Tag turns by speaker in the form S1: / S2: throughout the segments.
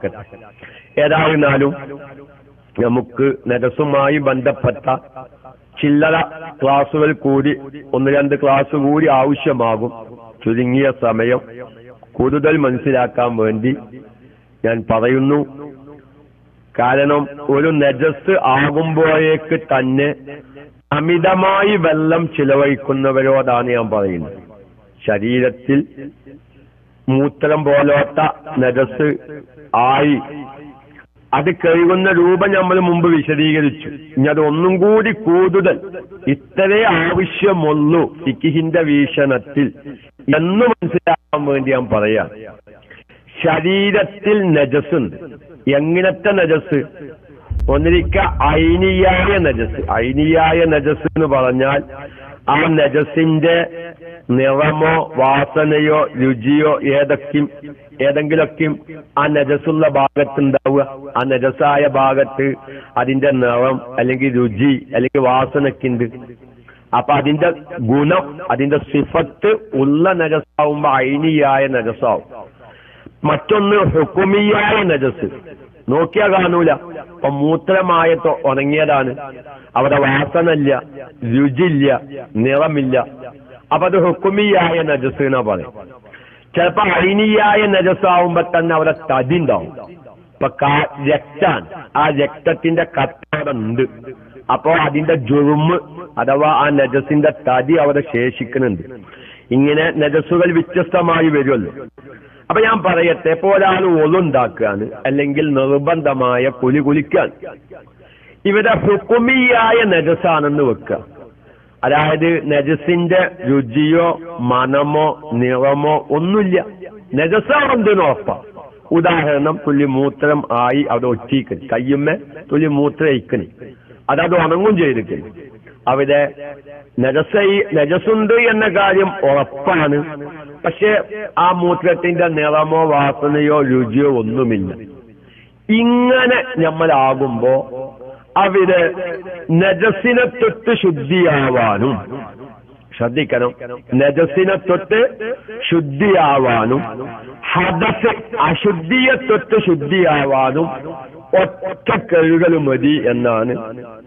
S1: മനസ്സിലാക്കട്ടെ ഏതായിരുന്നാലും നമുക്ക് നരസുമായി ബന്ധപ്പെട്ട ചില്ലറ ക്ലാസുകൾ കൂടി ഒന്ന് രണ്ട് ക്ലാസ് കൂടി ആവശ്യമാകും ചുരുങ്ങിയ സമയം കൂടുതൽ മനസ്സിലാക്കാൻ വേണ്ടി ഞാൻ പറയുന്നു കാരണം ഒരു നജസ് ആകുമ്പോഴേക്ക് തന്നെ അമിതമായി വെള്ളം ചിലവഴിക്കുന്നവരോടാണ് ഞാൻ പറയുന്നത് ശരീരത്തിൽ മൂത്രം പോലോത്ത നജസ് ആയി അത് കഴുകുന്ന രൂപം നമ്മൾ മുമ്പ് വിശദീകരിച്ചു ഇനി അത് ഒന്നും കൂടി കൂടുതൽ ഇത്രേ ആവശ്യമുള്ളൂ ഇക്കിഹിന്റെ വീക്ഷണത്തിൽ എന്ന് മനസ്സിലാക്കാൻ വേണ്ടി ഞാൻ പറയാം ശരീരത്തിൽ നജസുണ്ട് എങ്ങനത്തെ നജസ് ഒന്നിരിക്ക ഐനിയായ നജസ് ഐനിയായ നജസ് എന്ന് പറഞ്ഞാൽ ആ നജസിന്റെ നിറമോ വാസനയോ രുചിയോ ഏതൊക്കെയും ഏതെങ്കിലൊക്കെയും ആ നജസുള്ള ഭാഗത്തുണ്ടാവുക ആ നജസായ ഭാഗത്ത് അതിന്റെ നിറം അല്ലെങ്കിൽ രുചി അല്ലെങ്കിൽ വാസനക്കുണ്ട് അപ്പൊ അതിന്റെ ഗുണം അതിന്റെ സിഫത്ത് ഉള്ള നജസാവുമ്പോ ഐനിയായ നജസാവും മറ്റൊന്ന് ഹുക്കുമിയായ നജസ് നോക്കിയാ കാണൂല അപ്പൊ മൂത്രമായ തൊ- ഉണങ്ങിയതാണ് അവിടെ വാസനല്ല രുചിയില്ല നിറമില്ല അപ്പൊ അത് ഹുക്കുമിയായ നജസ് എന്നാ പറയും ചിലപ്പോ അയിനിയായ നജസാവുമ്പോ തന്നെ അവിടെ തടി ഉണ്ടാവും ഇപ്പൊ കാ- രക്താൻ ആ രക്തത്തിന്റെ കട്ട ഉണ്ട് അപ്പോ അതിന്റെ ജുറുമ് അഥവാ ആ നജസിന്റെ തടി അവിടെ ശേഷിക്കുന്നുണ്ട് ഇങ്ങനെ നജസുകൾ വ്യത്യസ്തമായി വരുമല്ലോ അപ്പൊ ഞാൻ പറയട്ടെ ഇപ്പൊ ഒരാൾ ഒളുണ്ടാക്കുകയാണ് അല്ലെങ്കിൽ നിർബന്ധമായ കുലി കുലിക്കാൻ ഇവിടെ ഹുക്കുമിയായ നജസാണെന്ന് വെക്കുക അതായത് നജസിന്റെ രുചിയോ മണമോ നിറമോ ഒന്നുമില്ല നജസാണെന്ന് നോക്കാം ഉദാഹരണം തുള്ളി മൂത്രം ആയി അവിടെ ഒറ്റിക്കണ് കയ്യുമ്മേ തുള്ളി മൂത്രം ഇക്കണ് അതത് ഉണങ്ങും ചെയ്തിരിക്കുന്നു അവിടെ നജസൈ നജസുണ്ട് എന്ന കാര്യം ഉറപ്പാണ് പക്ഷെ ആ മൂത്രത്തിന്റെ നിറമോ വാസനയോ രുചിയോ ഒന്നുമില്ല ഇങ്ങനെ നമ്മളാകുമ്പോ അവിടെ നജസിനെ തൊട്ട് ശുദ്ധിയാവാനും ശ്രദ്ധിക്കണം നജസിനെ തൊട്ട് ശുദ്ധിയാവാനും ഹദസ് അശുദ്ധിയെ തൊട്ട് ശുദ്ധിയാവാനും ഒറ്റ കഴുകൽ മതി എന്നാണ്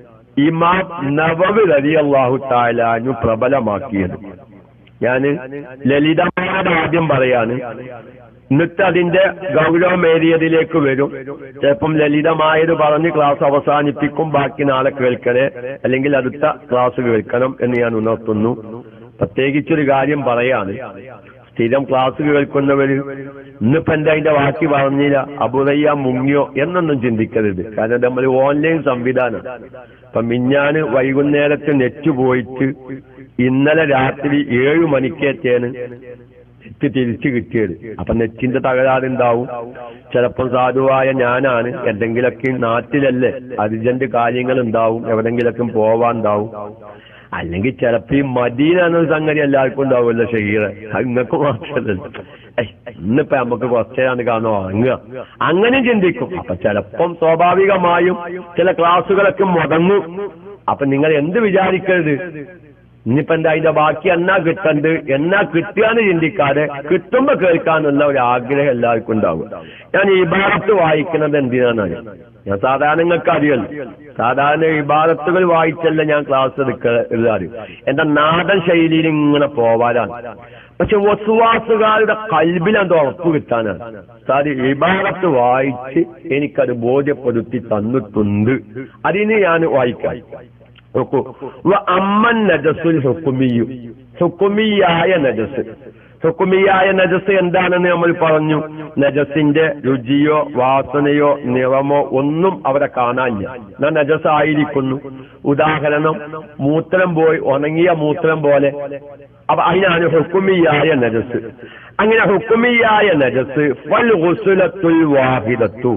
S1: ഇമാം നവവി റലി അള്ളാഹു താലാനു പ്രബലമാക്കിയത് ഞാന് ലളിതമായത് ആദ്യം പറയാണ് എന്നിട്ട് അതിന്റെ ഗൗരവമേറിയതിലേക്ക് വരും ചിലപ്പം ലളിതമായത് പറഞ്ഞ് ക്ലാസ് അവസാനിപ്പിക്കും ബാക്കി നാളെ കേൾക്കണേ അല്ലെങ്കിൽ അടുത്ത ക്ലാസ് കേൾക്കണം എന്ന് ഞാൻ ഉണർത്തുന്നു പ്രത്യേകിച്ചൊരു കാര്യം പറയാണ് സ്ഥിരം ക്ലാസ് കേൾക്കുന്നവര് ഇന്നിപ്പോ എന്താ അതിന്റെ ബാക്കി പറഞ്ഞില്ല അബുറയ്യ മുങ്ങിയോ എന്നൊന്നും ചിന്തിക്കരുത് കാരണം നമ്മൾ ഓൺലൈൻ സംവിധാനം ഇപ്പൊ മിഞ്ഞാന് വൈകുന്നേരത്ത് നെറ്റ് പോയിട്ട് ഇന്നലെ രാത്രി ഏഴു മണിക്കേറ്റാണ് നെറ്റ് തിരിച്ചു കിട്ടിയത് അപ്പൊ നെറ്റിന്റെ തകരാറുണ്ടാവും ചിലപ്പം സാധുവായ ഞാനാണ് എന്തെങ്കിലൊക്കെ നാട്ടിലല്ലേ അർജന്റ് കാര്യങ്ങൾ ഉണ്ടാവും എവിടെങ്കിലൊക്കെ പോവാണ്ടാവും അല്ലെങ്കിൽ ചിലപ്പോ ഈ മദീന എന്നൊരു സംഗതി എല്ലാവർക്കും ഉണ്ടാവുമല്ലോ ഷഹീർ അത് നിങ്ങൾക്ക് മാത്രമല്ലല്ലോ ഏയ്, ഇന്നിപ്പോ നമുക്ക് കുറച്ചേരാണ് കാണോ ഉറങ്ങുക അങ്ങനെ ചിന്തിക്കും അപ്പൊ ചിലപ്പം സ്വാഭാവികമായും ചില ക്ലാസ്സുകളൊക്കെ മുടങ്ങും അപ്പൊ നിങ്ങൾ എന്ത് വിചാരിക്കരുത് ഇനിയിപ്പോ എന്താ അതിന്റെ ബാക്കി എന്നാ കിട്ടണ്ട് എന്നാ കിട്ടുകയെന്ന് ചിന്തിക്കാതെ കിട്ടുമ്പോ കേൾക്കാന്നുള്ള ഒരു ആഗ്രഹം എല്ലാവർക്കും ഉണ്ടാവും ഞാൻ ഈ ഭാഗത്ത് വായിക്കുന്നത് എന്തിനാണ് ഞാൻ സാധാരണ നിങ്ങൾക്ക് അറിയല്ലോ സാധാരണ ഇബാദത്തുകൾ വായിച്ചല്ല ഞാൻ ക്ലാസ് എടുക്കാറ് എന്റെ നാടൻ ശൈലിയിൽ ഇങ്ങനെ പോവാനാണ് പക്ഷെ വസുവാസുകാരുടെ കൽബിലെന്തോ ഉറപ്പ് കിട്ടാനാണ് സാരി ഇബാദത്ത് വായിച്ച് എനിക്കത് ബോധ്യപ്പെടുത്തി തന്നിട്ടുണ്ട് അതിന് ഞാൻ വായിക്കാം നോക്കൂ വ അമ്മൻ നജസുൽ ഹുക്കുമിയു ഹുക്കുമിയായ നജസ് ഹുക്കുമിയായ നജസ് എന്താണെന്ന് നമ്മൾ പറഞ്ഞു നജസിന്റെ രുചിയോ വാസനയോ നിറമോ ഒന്നും അവിടെ കാണാനില്ല എന്നാ നജസ് ആയിരിക്കുന്നു ഉദാഹരണം മൂത്രം പോയി ഉണങ്ങിയ മൂത്രം പോലെ അപ്പൊ അതിനാണ് ഹുക്കുമിയായ നജസ് അങ്ങനെ ഹുക്കുമിയായ നജസ് ഫൽ ഗുസുലത്തുൽ വാഹിദത്തു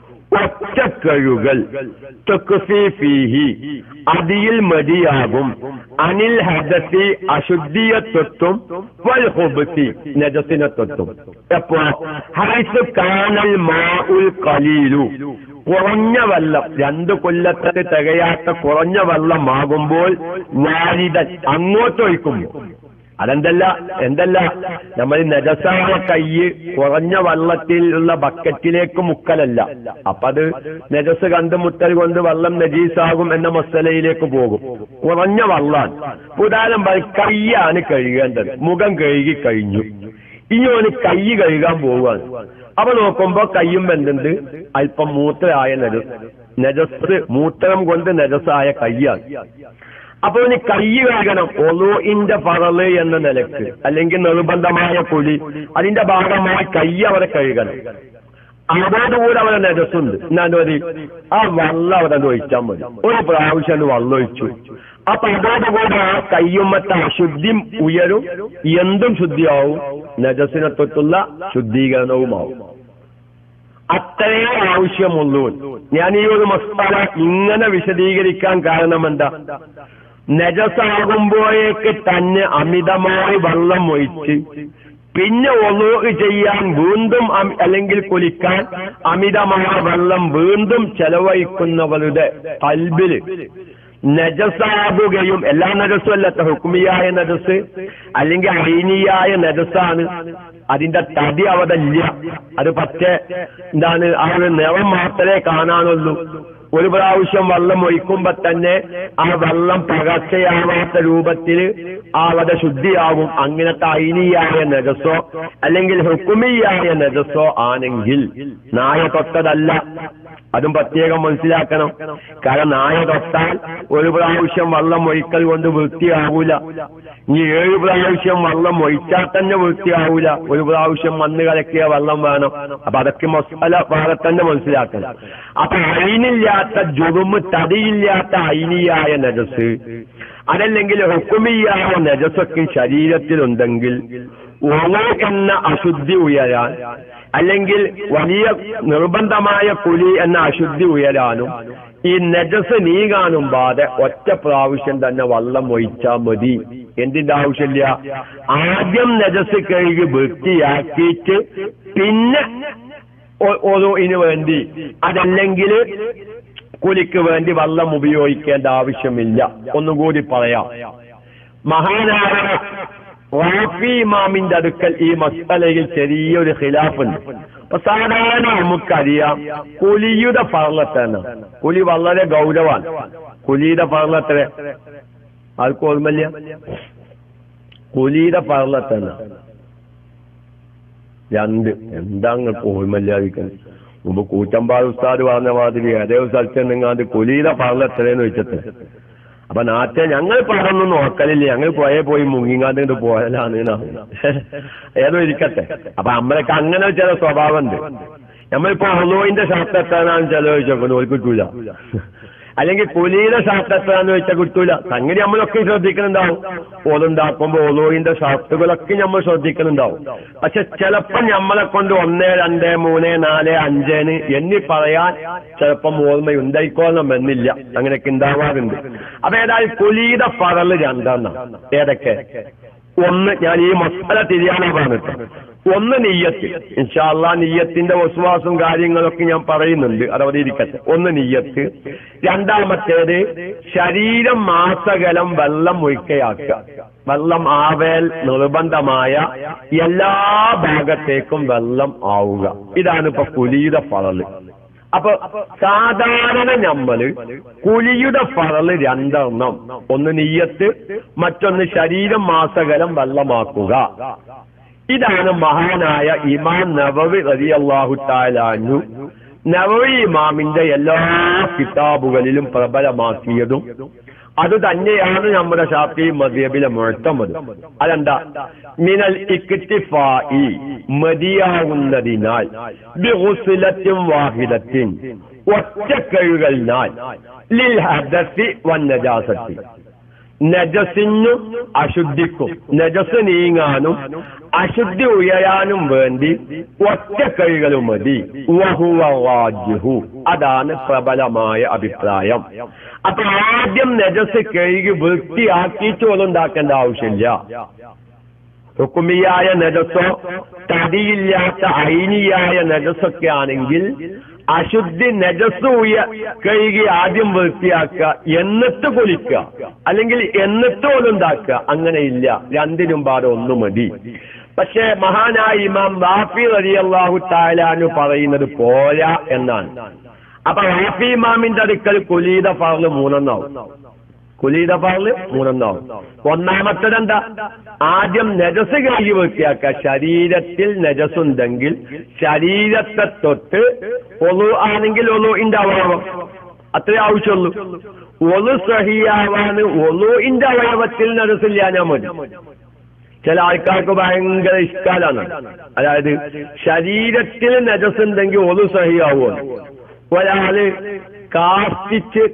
S1: ഒറ്റക്കഴുകൾ ഫീഹി അതിയിൽ മതിയാകും അനിൽ ഹദസി അശുദ്ധിയത്വത്തും വൽ ഹുബസി നജസിനത്വത്തും എപ്പോ ഹൈസ് കാനൽ മാ ഉൽ കലീലു കുറഞ്ഞ വെള്ളം രണ്ട് കൊല്ലത്തിന് തികയാത്ത കുറഞ്ഞ വെള്ളമാകുമ്പോൾ വാരിതൻ അങ്ങോട്ടൊഴിക്കുമ്പോൾ അതെന്തല്ല എന്തല്ല നമ്മൾ നജസായ കയ്യ് കുറഞ്ഞ വെള്ളത്തിലുള്ള ബക്കറ്റിലേക്ക് മുക്കലല്ല അപ്പൊ അത് നജസ് കണ്ടുമുട്ടൽ കൊണ്ട് വെള്ളം നജീസാകും എന്ന മസലയിലേക്ക് പോകും കുറഞ്ഞ വെള്ളാണ് ഉദാഹരണം പറയും കയ്യാണ് കഴുകേണ്ടത് മുഖം കഴുകി കഴിഞ്ഞു ഇനി ഓന് കൈ കഴുകാൻ പോവുകയാണ് അപ്പൊ നോക്കുമ്പോ കയ്യും എന്തുണ്ട് അല്പം മൂത്രമായ നജസ് നജസ് മൂത്രം കൊണ്ട് നജസായ കയ്യാണ് അപ്പൊ ഇനി കൈ കഴുകണം ഒലോഇന്റെ പറള് എന്ന നിലക്ക് അല്ലെങ്കിൽ നിർബന്ധമായ കുളി അതിന്റെ ഭാഗമായി കൈ അവരെ കഴുകണം അതോടുകൂടെ അവരെ നജസ്സുണ്ട് എന്നാ മതി ആ വെള്ളം അവിടെ ഒഴിച്ചാൽ മതി ഒരു പ്രാവശ്യം അത് വെള്ളം ഒഴിച്ചു അപ്പൊ അതോടുകൂടെ ആ കയ്യുമ്മത്തെ അശുദ്ധി ഉയരും എന്തും ശുദ്ധിയാവും നജസിനെ തൊട്ടുള്ള ശുദ്ധീകരണവുമാവും അത്രേ ആവശ്യമുള്ളൂ ഞാൻ ഈ ഒരു മസാല ഇങ്ങനെ വിശദീകരിക്കാൻ കാരണം എന്താ നജസാകുമ്പോഴേക്ക് തന്നെ അമിതമായി വെള്ളം ഒഴിച്ച് പിന്നെ ഒലൂഹ് ചെയ്യാൻ വീണ്ടും അമി- അല്ലെങ്കിൽ കുളിക്കാൻ അമിതമായ വെള്ളം വീണ്ടും ചെലവഴിക്കുന്നവരുടെ കൽബില് നജസാകുകയും എല്ലാ നജസ്സും അല്ല ഹുക്കുമിയായ നജസ് അല്ലെങ്കിൽ ഐനിയായ നജസാണ് അതിന്റെ തടി അവിടെ ഇല്ല അത് പക്ഷേ എന്താണ് ആ ഒരു നിറം മാത്രമേ കാണാനുള്ളൂ ഒരു പ്രാവശ്യം വെള്ളം ഒഴിക്കുമ്പോ തന്നെ ആ വെള്ളം പകർച്ചയാവാത്ത രൂപത്തിൽ അവിടെ ശുദ്ധിയാകും അങ്ങനത്തെ ഐനിയായ നജസോ അല്ലെങ്കിൽ ഹുക്കുമിയായ നജസോ ആണെങ്കിൽ നായ തൊട്ടതല്ല അതും പ്രത്യേകം മനസ്സിലാക്കണം കാരണം നായ തൊട്ടാൽ ഒരു പ്രാവശ്യം വെള്ളം ഒഴിക്കൽ കൊണ്ട് വൃത്തിയാവൂല ഇനി ഏഴ് പ്രാവശ്യം വെള്ളം ഒഴിച്ചാൽ തന്നെ വൃത്തിയാവൂല ഒരു പ്രാവശ്യം മണ്ണ് കലക്കിയ വെള്ളം വേണം അപ്പൊ അതൊക്കെ മസാല വേറെ തന്നെ മനസ്സിലാക്കണം അപ്പൊ അയിനില്ലാത്ത ജുറുമ് തടിയില്ലാത്ത അയിനിയായ നജസ് അതല്ലെങ്കിൽ ഹുക്കുമിയായ നജസൊക്കെ ശരീരത്തിലുണ്ടെങ്കിൽ ഒള എന്ന അശുദ്ധി ഉയരാൻ അല്ലെങ്കിൽ വലിയ നിർബന്ധമായ കുലി എന്ന അശുദ്ധി ഉയരാനും ഈ നജസ് നീങ്ങാനും ബാധ ഒറ്റ പ്രാവശ്യം തന്നെ വള്ളം ഒഴിച്ചാൽ മതി എന്തിന്റെ ആവശ്യമില്ല ആദ്യം നജസ് കഴുകി വൃത്തിയാക്കിയിട്ട് പിന്നെ ഓരോ ഇതിനു വേണ്ടി അതല്ലെങ്കിൽ കുലിക്ക് വേണ്ടി വെള്ളം ഉപയോഗിക്കേണ്ട ആവശ്യമില്ല ഒന്നുകൂടി പറയാം മഹാനായ റാഫി ഇമാമിന്റെ അടുക്കൽ ഈ മസലയിൽ ചെറിയൊരു ഖിലാഫുണ്ട് അപ്പൊ സാധാരണ നമുക്കറിയാം കുലിയുടെ ഫർലത്താണ് കുലി വളരെ ഗൗരവാണ് കുലിയുടെ ഫർലത്ര ആർക്കും ഓർമ്മയില്ല കുലിയുടെ ഫർലത്താണ് രണ്ട് എന്താ നിങ്ങൾക്ക് ഓർമ്മയില്ലാതിരിക്കുന്നത് മുമ്പ് കൂറ്റമ്പാട് ഉസ്താദ് പറഞ്ഞ മാതിരി അതേ സ്ഥലത്ത് നിങ്ങാണ്ട് കുലിയുടെ ഫർലത്രയെന്ന് വെച്ചിട്ട് അപ്പൊ നാട്ടെ ഞങ്ങൾ പറഞ്ഞൊന്നും നോക്കലില്ല ഞങ്ങൾ പോയേ പോയി മുങ്ങിങ്ങാണ്ട് ഇങ്ങോട്ട് പോയാലാണ് ഏതോ ഇരിക്കട്ടെ അപ്പൊ നമ്മളൊക്കെ അങ്ങനെ ചില സ്വഭാവമുണ്ട് നമ്മളിപ്പോ ഹൊലോയിന്റെ ഷർട്ട് എത്താനാണ് ചിലവ് ചോദിക്കുന്നത് ഓർക്ക് കിട്ടൂല അല്ലെങ്കിൽ കുലിയുടെ ഷർട്ട് എത്താന്ന് വെച്ചാൽ കിട്ടൂല സംഗതി നമ്മളൊക്കെ ശ്രദ്ധിക്കുന്നുണ്ടാവും ഓതുണ്ടാക്കുമ്പോ ഓലോയിന്റെ ഷർട്ടുകളൊക്കെ നമ്മൾ ശ്രദ്ധിക്കുന്നുണ്ടാവും പക്ഷെ ചിലപ്പോൾ നമ്മളെ കൊണ്ട് ഒന്ന് രണ്ട് മൂന്ന് നാല് അഞ്ചേന് എന്നീ പറയാൻ ചിലപ്പം ഓർമ്മയുണ്ടായിക്കോളണം എന്നില്ല അങ്ങനെയൊക്കെ ഉണ്ടാവാറുണ്ട് അപ്പൊ ഏതായാലും കുലിയുടെ ഫറല് രണ്ടെണ്ണം ഏതൊക്കെ ഒന്ന് ഞാൻ ഈ മസാല തിരിയാനാ പറഞ്ഞിട്ട് ഒന്ന് നെയ്യത്ത് ഇൻഷാല്ല നെയ്യത്തിന്റെ വസുവാസും കാര്യങ്ങളൊക്കെ ഞാൻ പറയുന്നുണ്ട് അതവിടെ ഇരിക്കട്ടെ ഒന്ന് നെയ്യത്ത് രണ്ടാമത്തേത് ശരീരം മാസകലം വെള്ളം ഒഴിക്കയാക്കുക വെള്ളം ആവേൽ നിർബന്ധമായ എല്ലാ ഭാഗത്തേക്കും വെള്ളം ആവുക ഇതാണ് ഇപ്പൊ കുലിയുടെ ഫറല് അപ്പൊ സാധാരണ നമ്മള് കുലിയുടെ ഫറല് രണ്ടെണ്ണം ഒന്ന് നെയ്യത്ത് മറ്റൊന്ന് ശരീരം മാസകലം വെള്ളമാക്കുക ഇതാണ് മഹാനായ ഇമാം നവവി റളിയല്ലാഹു താലാനു നവവി ഇമാമിന്റെ എല്ലാ കിതാബുകളിലും പ്രബലമാക്കിയതും അത് തന്നെയാണ് നമ്മുടെ ഷാഫി മദ്യബിലെ മുഴത്തമത് അതെന്താ മിനൽ ഇക്തിഫായി മതിയാവുന്നതിനാൽ ബിഹുസിലത്തിൻ വാഹിദത്തിൻ ഒറ്റ കഴുകലിനാൽ ലിൽ ഹദസി വന്നജാസത്തി നജസിനും അശുദ്ധിക്കും നജസ് നീങ്ങാനും അശുദ്ധി ഉയരാനും വേണ്ടി ഒറ്റ കൈകളും മതി വഹുവ വാജിഹു അതാണ് പ്രബലമായ അഭിപ്രായം അപ്പൊ ആദ്യം നജസ് കഴുകി വൃത്തിയാക്കിയിട്ട് ഒന്നും ഉണ്ടാക്കേണ്ട ആവശ്യമില്ല ഹുക്കുമിയായ നജസോ തടിയില്ലാത്ത ഐനിയായ നജസൊക്കെ ആണെങ്കിൽ അശുദ്ധി നജസ് ഉയ കഴുകി ആദ്യം വൃത്തിയാക്കുക എന്നിട്ട് കുളിക്കുക അല്ലെങ്കിൽ എന്നിട്ട് ഒന്നുണ്ടാക്കുക അങ്ങനെയില്ല രണ്ടിനും പാടെ ഒന്ന് മതി പക്ഷേ മഹാനായ ഇമാം റാഫി റളിയല്ലാഹു താലാനു പറയുന്നത് പോരാ എന്നാണ് അപ്പൊ റാഫി ഇമാമിന്റെ അടുക്കൽ കുലീത ഫാറില് മൂന്നെണ്ണാവും കുലീത ഫാറില് മൂന്നെണ്ണാവും ഒന്നാമത്തത് എന്താ ആദ്യം നജസ് കഴുകി വൃത്തിയാക്കുക ശരീരത്തിൽ നജസുണ്ടെങ്കിൽ ശരീരത്തെ തൊട്ട് ഒളു ആണെങ്കിൽ ഒളുവിന്റെ അവയവം അത്രേ ആവശ്യമുള്ളൂ ഒളു സഹിയാവാന് ഒളുവിന്റെ അവയവത്തിൽ നജസില്ലാഞ്ഞാൽ മതി ചില ആൾക്കാർക്ക് ഭയങ്കര ഇഷ്കാലാണ് അതായത് ശരീരത്തിൽ നജസുണ്ടെങ്കിൽ ഒളു സഹിയാവുമല്ലോ ഒരാള് കാഷ്ടിച്ച്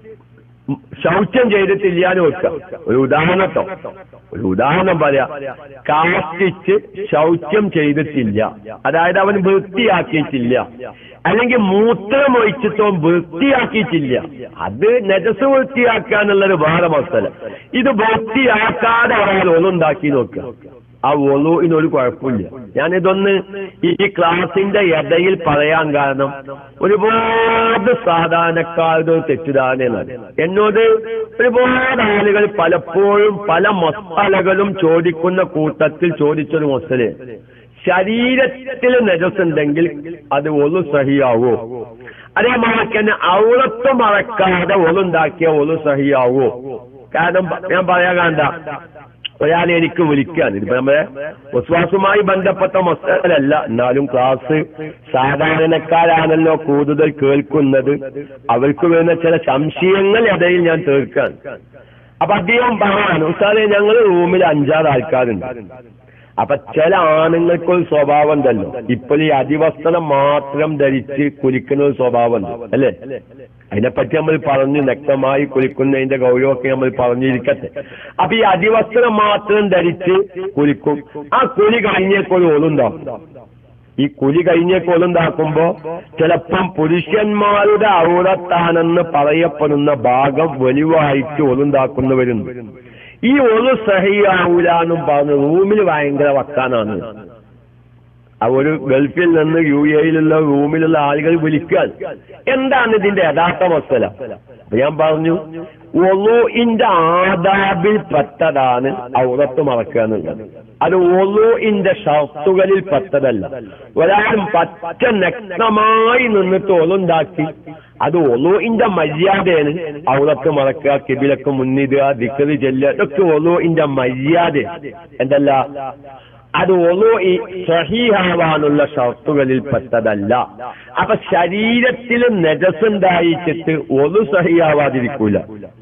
S1: ശൗചം ചെയ്തിട്ടില്ലാന്ന് വെക്കുക ഒരു ഉദാഹരണത്തോ ഒരു ഉദാഹരണം പറയാ കാഷ്ടിച്ച് ശൗചം ചെയ്തിട്ടില്ല അതായത് അവൻ വൃത്തിയാക്കിയിട്ടില്ല അല്ലെങ്കിൽ മൂത്രം ഒഴിച്ചിട്ടോ വൃത്തിയാക്കിയിട്ടില്ല അത് നജസ് വൃത്തിയാക്കുക എന്നുള്ളത് വേറെ മസല ഇത് വൃത്തിയാക്കാതെ ഒരാൾ ഒന്നുണ്ടാക്കി നോക്കുക ആ ഒളുവിനൊരു കുഴപ്പമില്ല ഞാനിതൊന്ന് ഈ ക്ലാസിന്റെ ഇടയിൽ പറയാൻ കാരണം ഒരുപാട് സാധാരണക്കാരുടെ ഒരു തെറ്റിദ്ധാരണയാണ് എന്നോട് ഒരുപാട് ആളുകൾ പലപ്പോഴും പല മസാലകളും ചോദിക്കുന്ന കൂട്ടത്തിൽ ചോദിച്ചൊരു മൊസല് ശരീരത്തിൽ നജസുണ്ടെങ്കിൽ അത് ഒളു സഹിയാവോ അതേമാതിരി തന്നെ ഔറത്ത് മറക്കാതെ ഒളുണ്ടാക്കിയ ഒളു സഹിയാവോ കാരണം ഞാൻ പറയാൻ കണ്ട ഒരാളെ എനിക്ക് വിളിക്കാൻ ഇതിപ്പോ നമ്മുടെ വിശ്വാസവുമായി ബന്ധപ്പെട്ട മസ്തലല്ല എന്നാലും ക്ലാസ് സാധാരണക്കാരാണല്ലോ കൂടുതൽ കേൾക്കുന്നത് അവർക്ക് വരുന്ന ചില സംശയങ്ങൾ ഇടയിൽ ഞാൻ തീർക്കാൻ അപ്പൊ അദ്ദേഹം പറയാണ് ഉസ്താദെ ഞങ്ങൾ റൂമിൽ അഞ്ചാറ് ആൾക്കാരുണ്ട് അപ്പൊ ചില ആണുങ്ങൾക്കൊരു സ്വഭാവം ഉണ്ടല്ലോ ഇപ്പോൾ ഈ അതിവസ്ത്രം മാത്രം ധരിച്ച് കുലിക്കുന്ന ഒരു സ്വഭാവം ഉണ്ട് അല്ലേ അതിനെപ്പറ്റി നമ്മൾ പറഞ്ഞു വ്യക്തമായി കുലിക്കുന്നതിന്റെ ഗൗരവമൊക്കെ നമ്മൾ പറഞ്ഞിരിക്കട്ടെ അപ്പൊ ഈ അതിവസ്ത്രം മാത്രം ധരിച്ച് കുലിക്കും ആ കുലി കഴിഞ്ഞേക്കൊരു ഓളുണ്ടാവും ഈ കുലി കഴിഞ്ഞേക്കൊളുണ്ടാക്കുമ്പോ ചിലപ്പം പുരുഷന്മാരുടെ ഔറത്താണെന്ന് പറയപ്പെടുന്ന ഭാഗം വെളിവായിട്ട് ഒളുണ്ടാക്കുന്നവരുണ്ട് ഈ ഒളു സഹിയാവൂല എന്നും പറഞ്ഞ് റൂമിൽ ഭയങ്കര വക്കാനാണ് ആ ഒരു ഗൾഫിൽ നിന്ന് യു എയിലുള്ള റൂമിലുള്ള ആളുകൾ വിളിക്കാൻ എന്താണ് ഇതിന്റെ യഥാർത്ഥ മസല അപ്പൊ ഞാൻ പറഞ്ഞു ഒളുഇന്റെ ആദാബിൽ പെട്ടതാണ് ഔറത്ത് മറക്കുക എന്നുള്ളത് അത് ഒളുഇന്റെ ഷർത്തുകളിൽ പെട്ടതല്ല ഒരാൾ പച്ച നഗ്നമായി നിന്നിട്ട് ഒളുണ്ടാക്കി അത് ഒളുഇന്റെ മര്യാദയാണ് ഔറത്ത് മറക്കുക കിബിലക്ക് മുന്നിടുക ദിക്കത് ചെല്ലുക ഇതൊക്കെ ഒളുഇന്റെ മര്യാദ എന്തല്ല അത് ഒളു ഈ സഹീഹാവാനുള്ള ഷർത്തുകളിൽ പെട്ടതല്ല അപ്പൊ ശരീരത്തിൽ നെജസുണ്ടായിച്ചിട്ട് ഒളു സഹിയാവാതിരിക്കൂല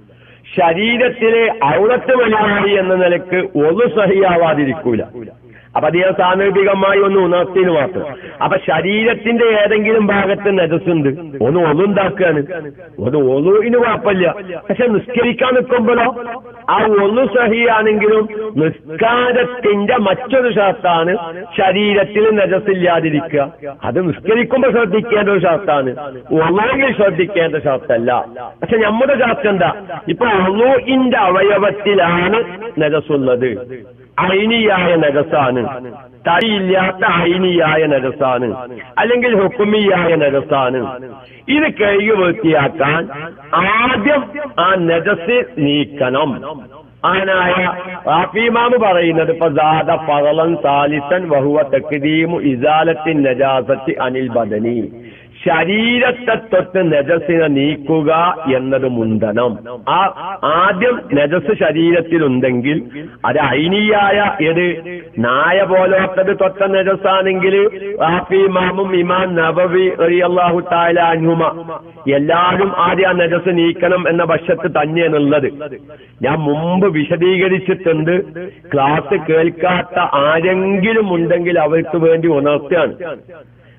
S1: ശരീരത്തിലെ ഔറത്ത് വെളിവാടി എന്ന നിലക്ക് ഒളു സഹിയാവാതിരിക്കൂല അപ്പൊ അത് ഞാൻ സാന്ദർഭികമായി ഒന്ന് ഉണർത്തിന് മാത്രം അപ്പൊ ശരീരത്തിന്റെ ഏതെങ്കിലും ഭാഗത്ത് നെജസുണ്ട് ഒന്ന് ഒന്നുണ്ടാക്കുകയാണ് ഒന്ന് ഒന്നുവിന് കുഴപ്പമില്ല പക്ഷെ നിസ്കരിക്കാൻ നിൽക്കുമ്പോഴോ ആ ഒന്ന് സഹിയാണെങ്കിലും നിസ്കാരത്തിന്റെ മറ്റൊരു ഷർത്താണ് ശരീരത്തിൽ നെജസില്ലാതിരിക്കുക അത് നിസ്കരിക്കുമ്പോൾ ശ്രദ്ധിക്കേണ്ട ഒരു ഷർത്താണ് ഒന്നെങ്കിൽ ശ്രദ്ധിക്കേണ്ട ഷർത്തല്ല പക്ഷെ നമ്മുടെ ഷർത്ത് എന്താ ഇപ്പൊ ഒന്നുവിന്റെ അവയവത്തിലാണ് നെജസുള്ളത് ഐനിയായ നജസാണ് തടിയില്ലാത്ത ഐനിയായ നജസാണ് അല്ലെങ്കിൽ ഹുക്കുമിയായ നജസാണ് ഇത് കഴുകി വൃത്തിയാക്കാൻ ആദ്യം ആ നജസ് നീക്കണം ആനായ റാഫിമാമ് പറയുന്നത് ഇപ്പൊ ദാദ ഫറലൻ സാലിസൻ വഹുവ തക്ദീമു ഇസാലത്തിൻ നജാസത്തി അനിൽ ബദനി ശരീരത്തെ തൊട്ട് നജസിനെ നീക്കുക എന്നത് മുന്തണം ആ ആദ്യം നജസ് ശരീരത്തിലുണ്ടെങ്കിൽ അത് ഐനിയായ ഏത് നായ പോലോത്തത് തൊട്ട നജസാണെങ്കിൽ റാഫിമാമും ഇമാം നബവി അള്ളാഹു താലാൻഹുമ എല്ലാവരും ആദ്യം ആ നജസ് നീക്കണം എന്ന പക്ഷത്ത് തന്നെയാണുള്ളത് ഞാൻ മുമ്പ് വിശദീകരിച്ചിട്ടുണ്ട് ക്ലാസ് കേൾക്കാത്ത ആരെങ്കിലും ഉണ്ടെങ്കിൽ അവർക്ക് വേണ്ടി ഉണർത്തുകയാണ്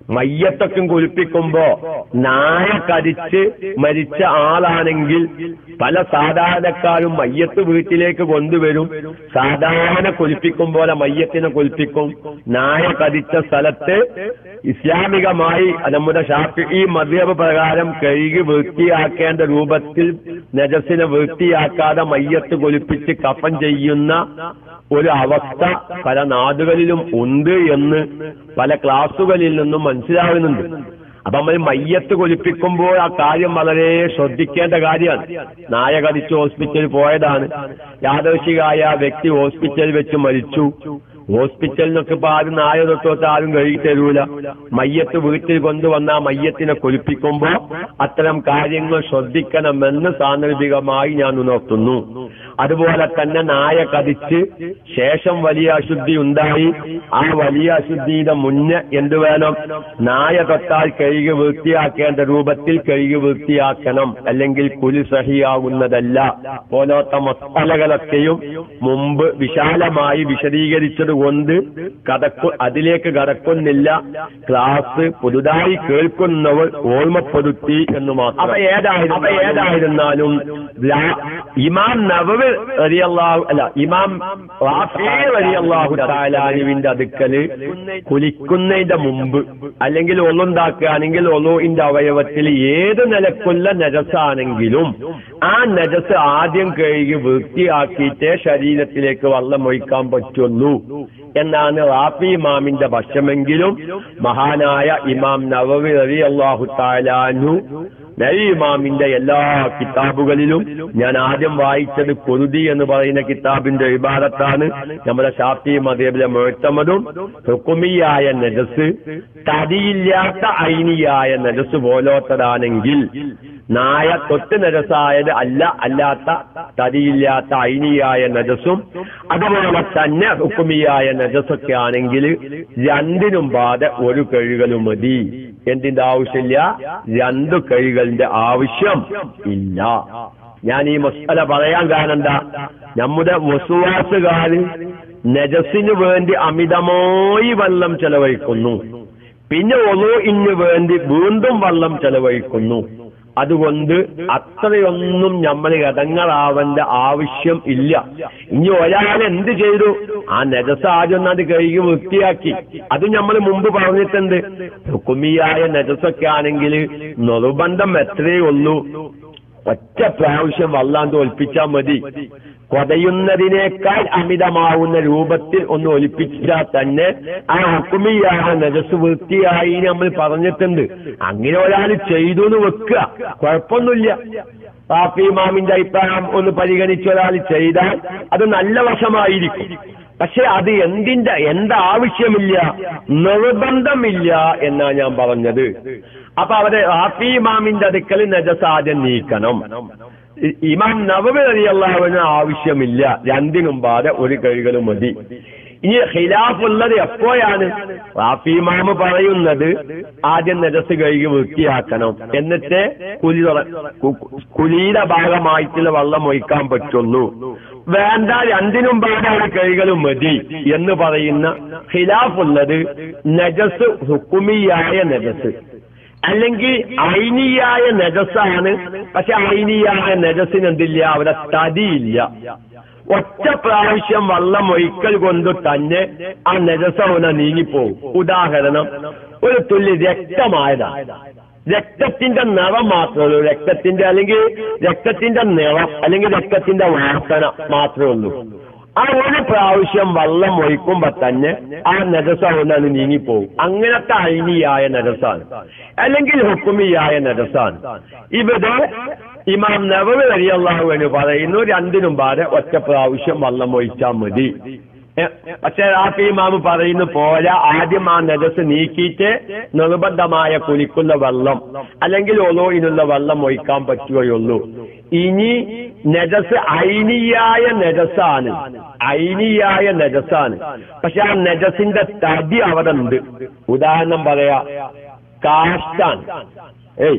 S1: മയ്യത്തൊക്കെ കുളിപ്പിക്കുമ്പോ നായ കടിച്ച് മരിച്ച ആളാണെങ്കിൽ പല സാധാരണക്കാരും മയ്യത്ത് വീട്ടിലേക്ക് കൊണ്ടുവരും സാധാരണ കുളിപ്പിക്കും പോലെ മയ്യത്തിനെ കുളിപ്പിക്കും നായ കടിച്ച സ്ഥലത്ത് ഇസ്ലാമികമായി നമ്മുടെ ഷാഫി ഈ മദ്യപ പ്രകാരം കഴുകി വൃത്തിയാക്കേണ്ട രൂപത്തിൽ നജസിനെ വൃത്തിയാക്കാതെ മയ്യത്ത് കുളിപ്പിച്ച് കഫൻ ചെയ്യുന്ന ഒരു അവസ്ഥ പല നാടുകളിലും ഉണ്ട് എന്ന് പല ക്ലാസുകളിൽ നിന്നും മനസ്സിലാകുന്നുണ്ട് അപ്പൊ നമ്മൾ മയ്യത്ത് കൊലിപ്പിക്കുമ്പോൾ ആ കാര്യം വളരെ ശ്രദ്ധിക്കേണ്ട കാര്യമാണ് നായ കടിച്ച് ഹോസ്പിറ്റലിൽ പോയതാണ് യാദർശികായ ആ വ്യക്തി ഹോസ്പിറ്റലിൽ വെച്ച് മരിച്ചു ഹോസ്പിറ്റലിൽ നിന്നൊക്കെ ഇപ്പൊ ആരും നായ തൊട്ടോട്ട് ആരും കഴുകി തരൂല മയ്യത്ത് വീട്ടിൽ കൊണ്ടുവന്ന ആ മയ്യത്തിനെ കൊലിപ്പിക്കുമ്പോ അത്തരം കാര്യങ്ങൾ ശ്രദ്ധിക്കണമെന്ന് സാന്ദർഭികമായി ഞാൻ ഉണർത്തുന്നു അതുപോലെ തന്നെ നായ കടിച്ച് ശേഷം വലിയ അശുദ്ധി ഉണ്ടായി ആ വലിയ അശുദ്ധിയുടെ മുന്നേ എന്തു വേണം നായ തൊട്ടാൽ കഴുകി വൃത്തിയാക്കേണ്ട രൂപത്തിൽ കഴുകി വൃത്തിയാക്കണം അല്ലെങ്കിൽ കുലി സഹിയാകുന്നതല്ല പോലത്തെ മസാലകളൊക്കെയും മുമ്പ് വിശാലമായി വിശദീകരിച്ചത് കൊണ്ട് കടക്കു അതിലേക്ക് കടക്കുന്നില്ല ക്ലാസ് പുതുതായി കേൾക്കുന്നവർ ഓർമ്മപ്പെടുത്തി എന്ന് മാത്രം അപ്പൊ ഏതായിരുന്നു അപ്പൊ ഏതായിരുന്നാലും ലാ- ഇമാം നവവ് റളിയല്ലാഹു അല്ല ഇമാം റാഫി റളിയല്ലാഹു താലാനുവിന്റെ അടുക്കല് കുലിക്കുന്നതിന്റെ മുമ്പ് അല്ലെങ്കിൽ ഒന്നുണ്ടാക്കുകയാണെങ്കിൽ ഒന്നുവിന്റെ അവയവത്തിൽ ഏത് നിലക്കുള്ള നജസാണെങ്കിലും ആ നജസ് ആദ്യം കഴുകി വൃത്തിയാക്കിയിട്ടേ ശരീരത്തിലേക്ക് വെള്ളം ഒഴിക്കാൻ പറ്റുള്ളൂ എന്നാണ് റാഫി ഇമാമിന്റെ പക്ഷമെങ്കിലും മഹാനായ ഇമാം നവവി റബി അള്ളാഹു താലാനു നബി ഇമാമിന്റെ എല്ലാ കിതാബുകളിലും ഞാൻ ആദ്യം വായിച്ചത് കുരുതി എന്ന് പറയുന്ന കിതാബിന്റെ വിഭാഗത്താണ് നമ്മുടെ ഷാഫി മതേബിലെ മുഴത്തമതും ഹുക്കുമിയായ നജസ് തടിയില്ലാത്ത ഐനിയായ നജസ് പോലോത്തതാണെങ്കിൽ നായ തൊട്ട് നജസായത് അല്ല അല്ലാത്ത തടിയില്ലാത്ത ഐനിയായ നജസും അതുപോലെ തന്നെ ഹുക്കുമിയായ നജസൊക്കെ ആണെങ്കിൽ രണ്ടിനും ബാധ ഒരു കഴുകലും മതി എന്തിന്റെ ആവശ്യമില്ല രണ്ടു കൈകളിന്റെ ആവശ്യം ഇല്ല ഞാൻ ഈ മസാല പറയാൻ കാരണം എന്താ നമ്മുടെ വസുവാസുകാര് നജസിന് വേണ്ടി അമിതമായി വെള്ളം ചെലവഴിക്കുന്നു പിന്നെ ഒലോയിന് വേണ്ടി വീണ്ടും വെള്ളം ചെലവഴിക്കുന്നു അതുകൊണ്ട് അത്രയൊന്നും നമ്മൾ ഇടങ്ങളാവേണ്ട ആവശ്യം ഇല്ല ഇനി ഒരാൾ എന്ത് ചെയ്തു ആ നെജസ് ആദ്യം ഒന്ന് അത് കഴുകി വൃത്തിയാക്കി അത് നമ്മൾ മുമ്പ് പറഞ്ഞിട്ടുണ്ട് ഹുക്കുമിയായ നെജസൊക്കെ ആണെങ്കിൽ നിർബന്ധം എത്രയേ ഉള്ളൂ ഒറ്റ പ്രാവശ്യം വല്ലാണ്ട് ഒൽപ്പിച്ചാൽ മതി കൊതയുന്നതിനേക്കാൾ അമിതമാവുന്ന രൂപത്തിൽ ഒന്ന് ഒലിപ്പിച്ചാൽ തന്നെ ആ ഹുക്കുമിയായ നെജസ് വൃത്തിയായി നമ്മൾ പറഞ്ഞിട്ടുണ്ട് അങ്ങനെ ഒരാൾ ചെയ്തു എന്ന് വെക്കുക കുഴപ്പമൊന്നുമില്ല പാപ്പി മാമിന്റെ അഭിപ്രായം ഒന്ന് പരിഗണിച്ച് ഒരാൾ ചെയ്താൽ അത് നല്ല വശമായിരിക്കും പക്ഷെ അത് എന്തിന്റെ എന്താവശ്യമില്ല നിർബന്ധമില്ല എന്നാ ഞാൻ പറഞ്ഞത് അപ്പൊ അവരെ റാഫി ഇമാമിന്റെ അടുക്കൽ നജസ് ആദ്യം നീക്കണം ഇ- ഇമാം നവമി അറിയുള്ളവന് ആവശ്യമില്ല രണ്ടിനും ബാധ ഒരു കഴുകലും മതി ഇനി ഖിലാഫുള്ളത് എപ്പോഴാണ് റാഫി ഇമാമ് പറയുന്നത് ആദ്യം നജസ് കഴുകി വൃത്തിയാക്കണം എന്നിട്ട് കുലി തുറ- കു- കുലിയുടെ ഭാഗമായിട്ടുള്ള വെള്ളം ഒഴിക്കാൻ പറ്റുള്ളൂ വേണ്ട രണ്ടിനും പാടാണ് കൈകളും മതി എന്ന് പറയുന്ന ഖിലാഫുള്ളത് നജസ് ഹുക്കുമിയായ നജസ് അല്ലെങ്കിൽ ഐനിയായ നജസാണ് പക്ഷെ ഐനിയായ നജസിന് എന്തില്ല അവിടെ തടിയില്ല ഒറ്റ പ്രാവശ്യം വെള്ളം ഒഴിക്കൽ കൊണ്ട് തന്നെ ആ നജസവന നീങ്ങിപ്പോവും ഉദാഹരണം ഒരു തുള്ളി രക്തമായതാണ് രക്തത്തിന്റെ നിറം മാത്രമേ ഉള്ളൂ രക്തത്തിന്റെ അല്ലെങ്കിൽ രക്തത്തിന്റെ നിറം അല്ലെങ്കിൽ രക്തത്തിന്റെ വാസന മാത്രമേ ഉള്ളൂ ആ ഒരു പ്രാവശ്യം വെള്ളം ഒഴിക്കുമ്പോ തന്നെ ആ നരസാവുന്നത് നീങ്ങിപ്പോവും അങ്ങനത്തെ ഐനിയായ നരസാണ് അല്ലെങ്കിൽ ഹുക്കുമിയായ നരസാണ് ഇവിടെ ഇമാം നവവി അലിയല്ലാഹു എന്ന് പറയുന്നു രണ്ടിനും പാടെ ഒറ്റ പ്രാവശ്യം വെള്ളം ഒഴിച്ചാൽ മതി ഏ, പക്ഷെ റാഫി ഇമാമ് പറയുന്നു പോലെ ആദ്യം ആ നജസ് നീക്കിയിട്ട് നിർബന്ധമായ കുലിക്കുന്ന വെള്ളം അല്ലെങ്കിൽ ഒലോയിനുള്ള വെള്ളം ഒഴിക്കാൻ പറ്റുകയുള്ളൂ ഇനി നജസ് ഐനിയായ നജസാണ് ഐനിയായ നജസാണ് പക്ഷെ ആ നജസിന്റെ തടി അവിടെ ഉണ്ട് ഉദാഹരണം പറയാ കാഷ്ടാണ് ഏയ്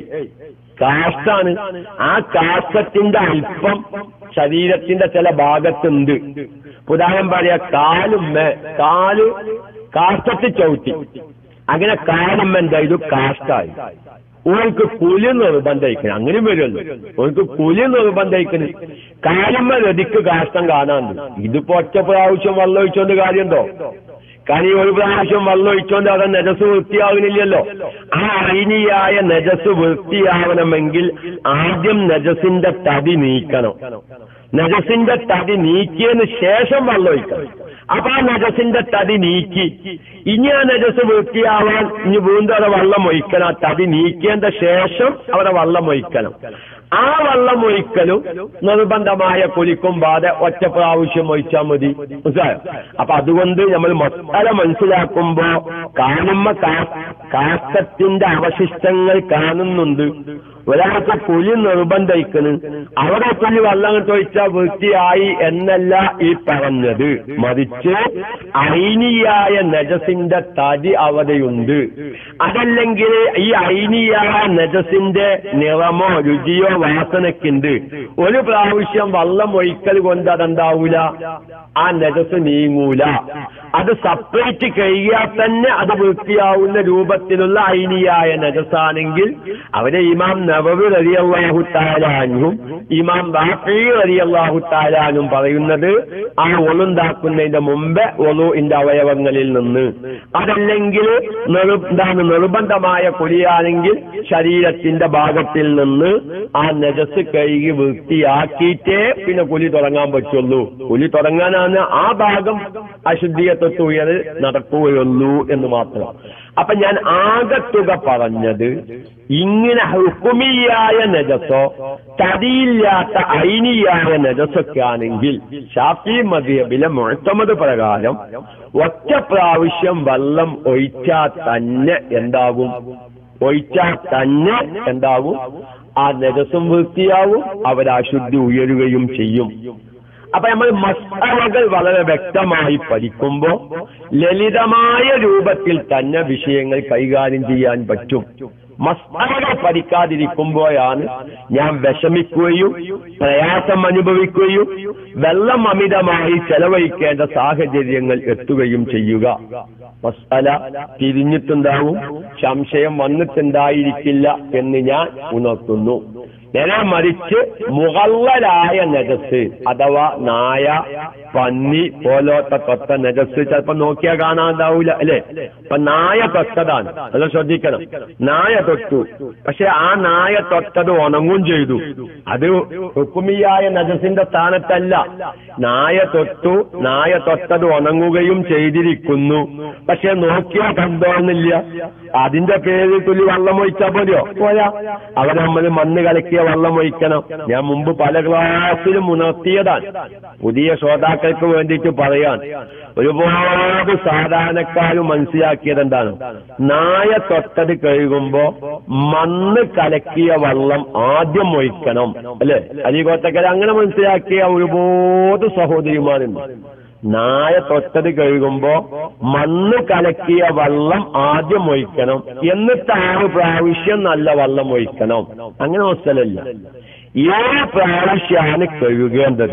S1: കാഷ്ടാണ് ആ കാഷ്ടത്തിന്റെ അല്പം ശരീരത്തിന്റെ ചില ഭാഗത്തുണ്ട് ഉദാഹരണം പറയാ കാലുമ്മ കാല് കാഷ്ടത്തിൽ ചവിട്ടി അങ്ങനെ കാലുമ്മ എന്തായാലും കാഷ്ടായി ഓൾക്ക് കുലി നിർബന്ധയിക്കണം അങ്ങനെയും വരുമല്ലോ ഓൾക്ക് കുലി നിർബന്ധയിക്കണ് കാലുമ്മ രതിക്ക് കാഷ്ടം കാണാണ്ട് ഇതിപ്പോ ഒറ്റ പ്രാവശ്യം വെള്ളം ഒഴിച്ചോണ്ട് കാര്യമുണ്ടോ കാരണം ഒരു പ്രാവശ്യം വെള്ളം ഒഴിച്ചോണ്ട് അത് നെജസ് വൃത്തിയാവുന്നില്ലല്ലോ ആ അയിനിയായ നെജസ് വൃത്തിയാവണമെങ്കിൽ ആദ്യം നെജസിന്റെ തടി നീക്കണം നജസിന്റെ തടി നീക്കിയതിന് ശേഷം വെള്ളം ഒഴിക്കണം അപ്പൊ ആ നജസിന്റെ തടി നീക്കി ഇനി ആ നജസ് വൃത്തിയാവാൻ ഇനി വീണ്ടും അവിടെ വെള്ളം ഒഴിക്കണം ആ തടി നീക്കിയതിന്റെ ശേഷം അവിടെ വെള്ളം ഒഴിക്കണം ആ വെള്ളം ഒഴിക്കലും നിർബന്ധമായ കുലിക്കും ബാധ ഒറ്റ പ്രാവശ്യം ഒഴിച്ചാൽ മതി മനസ്സിലായോ അപ്പൊ അതുകൊണ്ട് നമ്മൾ മൊത്തല മനസ്സിലാക്കുമ്പോ കാണുമ്പോ കാഷ്ടത്തിന്റെ അവശിഷ്ടങ്ങൾ കാണുന്നുണ്ട് ഒരാൾക്ക് കുലി നിർബന്ധിക്കണ് അവിടെ കുലി വെള്ളം അങ്ങോട്ട് ഒഴിച്ചാൽ വൃത്തിയായി എന്നല്ല ഈ പറഞ്ഞത് മറിച്ച് ഐനിയായ നജസിന്റെ തടി അവിടെയുണ്ട് അതല്ലെങ്കിൽ ഈ ഐനിയായ നജസിന്റെ നിറമോ രുചിയോ വാസനക്കുണ്ട് ഒരു പ്രാവശ്യം വെള്ളം ഒഴിക്കൽ കൊണ്ട് അതെന്താവൂല ആ നജസ് നീങ്ങൂല അത് സെപ്പറേറ്റ് കഴിയാൽ തന്നെ അത് വൃത്തിയാവുന്ന രൂപത്തിലുള്ള ഐനിയായ നജസാണെങ്കിൽ അവരെ ഇമാം നവവി റലിയല്ലാഹു താലാനും ഇമാം ബാഫി റലിയല്ലാഹു താലാനും പറയുന്നത് ആ ഒളുണ്ടാക്കുന്നതിന്റെ മുമ്പ് ഒളുവിന്റെ അവയവങ്ങളിൽ നിന്ന് അതല്ലെങ്കിൽ എന്താണ് നിർബന്ധമായ കുലിയാണെങ്കിൽ ശരീരത്തിന്റെ ഭാഗത്തിൽ നിന്ന് ആ നജസ് കഴുകി വൃത്തിയാക്കിയിട്ടേ പിന്നെ കുലി തുടങ്ങാൻ പറ്റുള്ളൂ കുലി തുടങ്ങാനാണ് ആ ഭാഗം അശുദ്ധിയത്വത്തുയർ നടക്കുകയുള്ളൂ എന്ന് മാത്രം അപ്പൊ ഞാൻ ആകത്തുക പറഞ്ഞത് ഇങ്ങനെ ഹുക്കുമിയായ നജസോ തടിയില്ലാത്ത ഐനിയായ നജസൊക്കെ ആണെങ്കിൽ ഷാഫി മദിയബിലെ മുഴത്തമത് പ്രകാരം ഒറ്റ പ്രാവശ്യം വെള്ളം ഒഴിച്ചാൽ തന്നെ എന്താകും ഒഴിച്ചാൽ തന്നെ എന്താകും ആ നജസും വൃത്തിയാവും അവരശുദ്ധി ഉയരുകയും ചെയ്യും അപ്പൊ നമ്മൾ മസാലകൾ വളരെ വ്യക്തമായി പഠിക്കുമ്പോ ലളിതമായ രൂപത്തിൽ തന്നെ വിഷയങ്ങൾ കൈകാര്യം ചെയ്യാൻ പറ്റും മസാലകൾ പഠിക്കാതിരിക്കുമ്പോഴാണ് ഞാൻ വിഷമിക്കുകയും പ്രയാസം അനുഭവിക്കുകയും വെള്ളം അമിതമായി ചെലവഴിക്കേണ്ട സാഹചര്യങ്ങൾ എത്തുകയും ചെയ്യുക മസാല തിരിഞ്ഞിട്ടുണ്ടാവും സംശയം വന്നിട്ടുണ്ടായിരിക്കില്ല എന്ന് ഞാൻ ഉണർത്തുന്നു നേരെ മറിച്ച് മുകള്ളലായ നജസ് അഥവാ നായ പന്നി പോലത്തെ തൊത്ത നജസ് ചിലപ്പോ നോക്കിയാൽ കാണാണ്ടാവൂല അല്ലെ അപ്പൊ നായ തൊട്ടതാണ് അല്ല ശ്രദ്ധിക്കണം നായ തൊട്ടു പക്ഷെ ആ നായ തൊട്ടത് ഉണങ്ങും ചെയ്തു അത് ഹുക്കുമിയായ നജസിന്റെ സ്ഥാനത്തല്ല നായ തൊട്ടു നായ തൊട്ടത് ഉണങ്ങുകയും ചെയ്തിരിക്കുന്നു പക്ഷെ നോക്കിയാൽ കണ്ടോന്നില്ല അതിന്റെ പേരിൽ തുള്ളി വെള്ളം ഒഴിച്ചാൽ പോലെയോ പോരാ അവിടെ നമ്മൾ മണ്ണ് കലക്കിയ വെള്ളം ഒഴിക്കണം ഞാൻ മുമ്പ് പല ക്ലാസ്സിലും ഉണർത്തിയതാണ് പുതിയ ശ്രോതാക്കൾക്ക് വേണ്ടിയിട്ട് പറയാൻ ഒരുപാട് സാധാരണക്കാരും മനസ്സിലാക്കിയത് എന്താണ് നായ തൊട്ടത് കഴുകുമ്പോ മണ്ണ് കലക്കിയ വെള്ളം ആദ്യം ഒഴിക്കണം അല്ലെ അലികോത്തക്കര അങ്ങനെ മനസ്സിലാക്കിയ ഒരുപാട് സഹോദരിമാരുണ്ട് നായ തൊട്ടത് കഴുകുമ്പോ മണ്ണ് കലക്കിയ വെള്ളം ആദ്യം ഒഴിക്കണം എന്നിട്ട് ആറ് പ്രാവശ്യം നല്ല വെള്ളം ഒഴിക്കണം അങ്ങനെ അവസ്ഥലല്ല ഏഴ് പ്രാവശ്യമാണ് കഴുകേണ്ടത്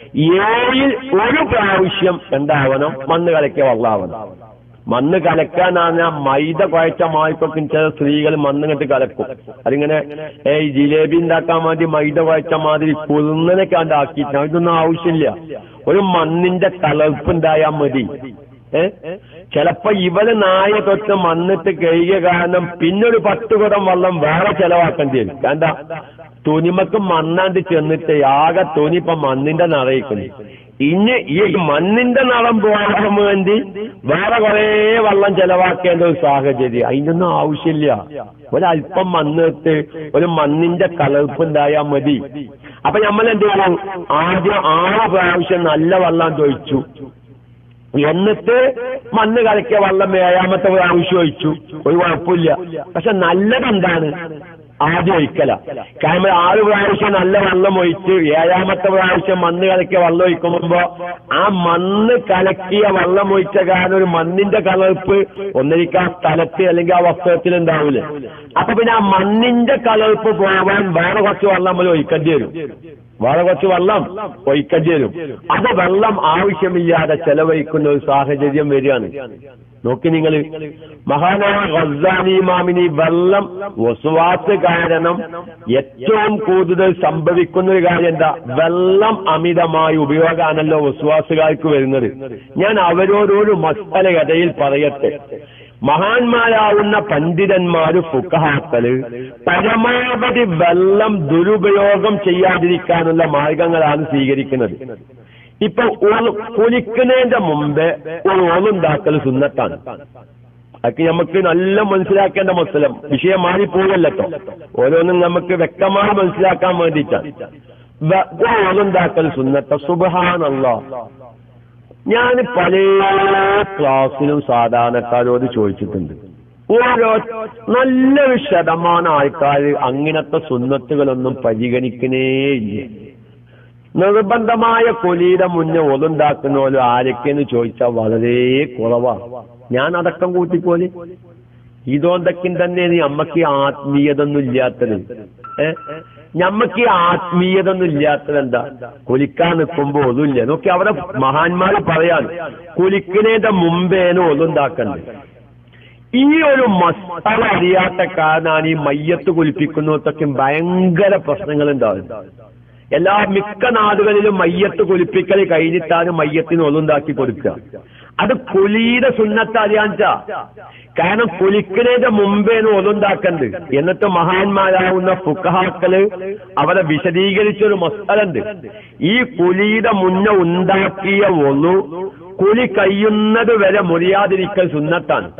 S1: ഏഴിൽ ഒരു പ്രാവശ്യം എന്താവണം മണ്ണ് കലക്കിയ വെള്ളമാവണം മണ്ണ് കലക്കാനാണ് മൈദ കുഴച്ച മായ്ക്കൊക്കെ ചില സ്ത്രീകൾ മണ്ണ് കെട്ട് കലക്കും അതിങ്ങനെ ഏയ് ജിലേബി ഉണ്ടാക്കാൻ വേണ്ടി മൈദ കുഴച്ച മാതിരി കുറുന്നനൊക്കെ ആക്കിയിട്ട് ഇതൊന്നും ആവശ്യമില്ല ഒരു മണ്ണിന്റെ കലർപ്പ് ഉണ്ടായാൽ മതി ഏ ചിലപ്പോ ഇവര് നായ തൊട്ട് മണ്ണിട്ട് കഴിയുക കാരണം പിന്നൊരു പത്ത് കുടം വെള്ളം വേറെ ചെലവാക്കേണ്ടി വരും കണ്ട തുനിമക്ക് മണ്ണാണ്ട് ചെന്നിട്ട് ആകെ തുനി ഇപ്പൊ മണ്ണിന്റെ നിറയിക്കുന്നു ഇനി ഈ മണ്ണിന്റെ നിറം പോകാൻ വേണ്ടി വേറെ കുറെ വെള്ളം ചെലവാക്കേണ്ട ഒരു സാഹചര്യം അതിനൊന്നും ആവശ്യമില്ല ഒരല്പം മണ്ണിട്ട് ഒരു മണ്ണിന്റെ കലർപ്പ് ഉണ്ടായാൽ മതി അപ്പൊ നമ്മൾ എന്ത് ചെയ്യണം ആദ്യം ആറ് പ്രാവശ്യം നല്ല വെള്ളം തൊഴിച്ചു എന്നിട്ട് മണ്ണ് കലക്കിയ വെള്ളം ഏഴാമത്തെ പ്രാവശ്യം ഒഴിച്ചു ഒരു കുഴപ്പമില്ല പക്ഷെ നല്ലതെന്താണ് ആദ്യം ഒഴിക്കല കാരണം ആറ് പ്രാവശ്യം നല്ല വെള്ളം ഒഴിച്ച് ഏഴാമത്തെ പ്രാവശ്യം മണ്ണ് കലക്കിയ വെള്ളം ഒഴിക്കുമ്പോ ആ മണ്ണ് കലക്കിയ വെള്ളം ഒഴിച്ച കാരണം ഒരു മണ്ണിന്റെ കലർപ്പ് ഒന്നിരിക്കും ആ സ്ഥലത്ത് അല്ലെങ്കിൽ ആ വസ്ത്രത്തിൽ ഉണ്ടാവൂലേ അപ്പൊ പിന്നെ ആ മണ്ണിന്റെ കലർപ്പ് പോവാൻ വേറെ കുറച്ച് വെള്ളം നമ്മൾ ഒഴിക്കേണ്ടി വരും വേറെ കുറച്ച് വെള്ളം ഒഴിക്കേണ്ടി വരും അത് വെള്ളം ആവശ്യമില്ലാതെ ചെലവഴിക്കുന്ന ഒരു സാഹചര്യം വരികയാണ് നോക്കി നിങ്ങൾ മഹാനായ ഗസാനി ഇമാമിന് ഈ വെള്ളം വസുവാസ് കാരണം ഏറ്റവും കൂടുതൽ സംഭവിക്കുന്ന ഒരു കാര്യം എന്താ വെള്ളം അമിതമായ ഉപയോഗമാണല്ലോ വസുവാസുകാർക്ക് വരുന്നത് ഞാൻ അവരോടൊരു മസ്തല കഥയിൽ പറയട്ടെ മഹാന്മാരാവുന്ന പണ്ഡിതന്മാര് ഫുക്കഹാക്കള് പരമാവധി വെള്ളം ദുരുപയോഗം ചെയ്യാതിരിക്കാനുള്ള മാർഗങ്ങളാണ് സ്വീകരിക്കുന്നത് ഇപ്പൊ ഓള് കുലിക്കുന്നതിന്റെ മുമ്പ് ഒരു ഓളുണ്ടാക്കൽ സുന്നത്താണ് അതൊക്കെ നമുക്ക് നല്ല മനസ്സിലാക്കേണ്ട മത്സരം വിഷയം മാറിപ്പോകല്ലോ ഓരോന്നും നമുക്ക് വ്യക്തമായി മനസ്സിലാക്കാൻ വേണ്ടിയിട്ടാണ് ഓളുണ്ടാക്കൽ സുന്നത്ത സുബഹാനല്ലോ ഞാൻ പല ക്ലാസ്സിലും സാധാരണക്കാരോട് ചോദിച്ചിട്ടുണ്ട് ഓരോ നല്ലൊരു ശതമാനം ആൾക്കാർ അങ്ങനത്തെ സുന്നത്തുകളൊന്നും പരിഗണിക്കണേയില്ല നിർബന്ധമായ കൊലിയുടെ മുന്നേ ഒതുണ്ടാക്കുന്നോലും ആരൊക്കെയെന്ന് ചോദിച്ചാൽ വളരെ കുറവാണ് ഞാൻ അടക്കം കൂട്ടിപ്പോലെ ഇതോന്തൊക്കെ തന്നെ അമ്മക്ക് ആത്മീയതൊന്നും ഇല്ലാത്തത് ഏ ഞമ്മക്ക് ആത്മീയതൊന്നും ഇല്ലാത്തത് എന്താ കുലിക്കാൻ നിൽക്കുമ്പോ ഒതുമില്ല നോക്കി അവിടെ മഹാന്മാര് പറയാണ് കുലിക്കുന്നതിന്റെ മുമ്പേനും ഒതുണ്ടാക്കണ്ടേ ഈ ഒരു മസാല അറിയാത്ത കാരണമാണ് ഈ മയ്യത്ത് കുലിപ്പിക്കുന്നതൊക്കെ ഭയങ്കര പ്രശ്നങ്ങൾ ഉണ്ടാവും എല്ലാ മിക്ക നാടുകളിലും മയ്യത്ത് കുലിപ്പിക്കൽ കഴിഞ്ഞിട്ടാണ് മയ്യത്തിന് ഒതുണ്ടാക്കി കൊടുക്കുക അത് കുലിയുടെ സുന്നത്ത് അറിയാച്ചാ കാരണം കുലിക്കുന്നതിന്റെ മുമ്പേന്ന് ഒതുണ്ടാക്കണ്ട് എന്നിട്ട് മഹാന്മാരാവുന്ന ഫുക്കഹാക്കള് അവരെ വിശദീകരിച്ചൊരു മസ്തലുണ്ട് ഈ കുലിയുടെ മുന്നേ ഉണ്ടാക്കിയ ഒന്നു കുലി കഴിയുന്നത് വരെ മുറിയാതിരിക്കൽ സുന്നത്താണ്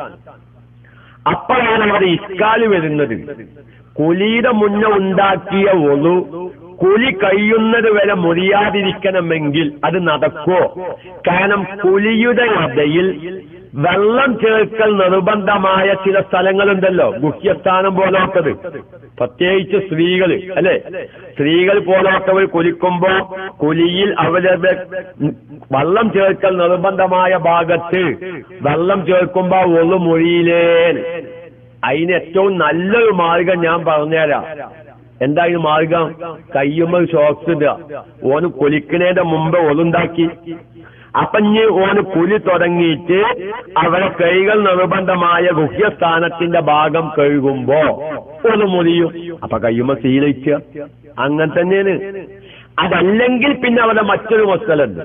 S1: അപ്പോഴാണ് അവിടെ ഇസ്കാല് വരുന്നത് കുലിയുടെ മുന്നേ ഉണ്ടാക്കിയ ഒന്നു കുലി കഴിയുന്നത് വരെ മുറിയാതിരിക്കണമെങ്കിൽ അത് നടക്കോ കാരണം കുലിയുടെ ഇടയിൽ വെള്ളം ചേർക്കൽ നിർബന്ധമായ ചില സ്ഥലങ്ങളുണ്ടല്ലോ മുഖ്യസ്ഥാനം പോലാത്തത് പ്രത്യേകിച്ച് സ്ത്രീകൾ അല്ലെ സ്ത്രീകൾ പോലാത്തവർ കുലിക്കുമ്പോ കുലിയിൽ അവരുടെ വെള്ളം ചേർക്കൽ നിർബന്ധമായ ഭാഗത്ത് വെള്ളം ചേർക്കുമ്പോ ഒളു മൊഴിയിലേ അതിന് ഏറ്റവും നല്ലൊരു മാർഗം ഞാൻ പറഞ്ഞുതരാം എന്താ ഈ മാർഗം കയ്യുമ്പോൾ ഷോക്സ് ഇടുക ഓന് കൊലിക്കുന്നതിന്റെ മുമ്പ് ഒതുണ്ടാക്കി അപ്പഞ്ഞ് ഓന് കുലി തുടങ്ങിയിട്ട് അവരെ കൈകൾ നിർബന്ധമായ ഗുഹ്യസ്ഥാനത്തിന്റെ ഭാഗം കഴുകുമ്പോ ഒന്ന് മുറിയും അപ്പൊ കയ്യുമ്പോ ശീലിക്കുക അങ്ങനെ തന്നെയാണ് അതല്ലെങ്കിൽ പിന്നെ അവരുടെ മറ്റൊരു മസ്തലുണ്ട്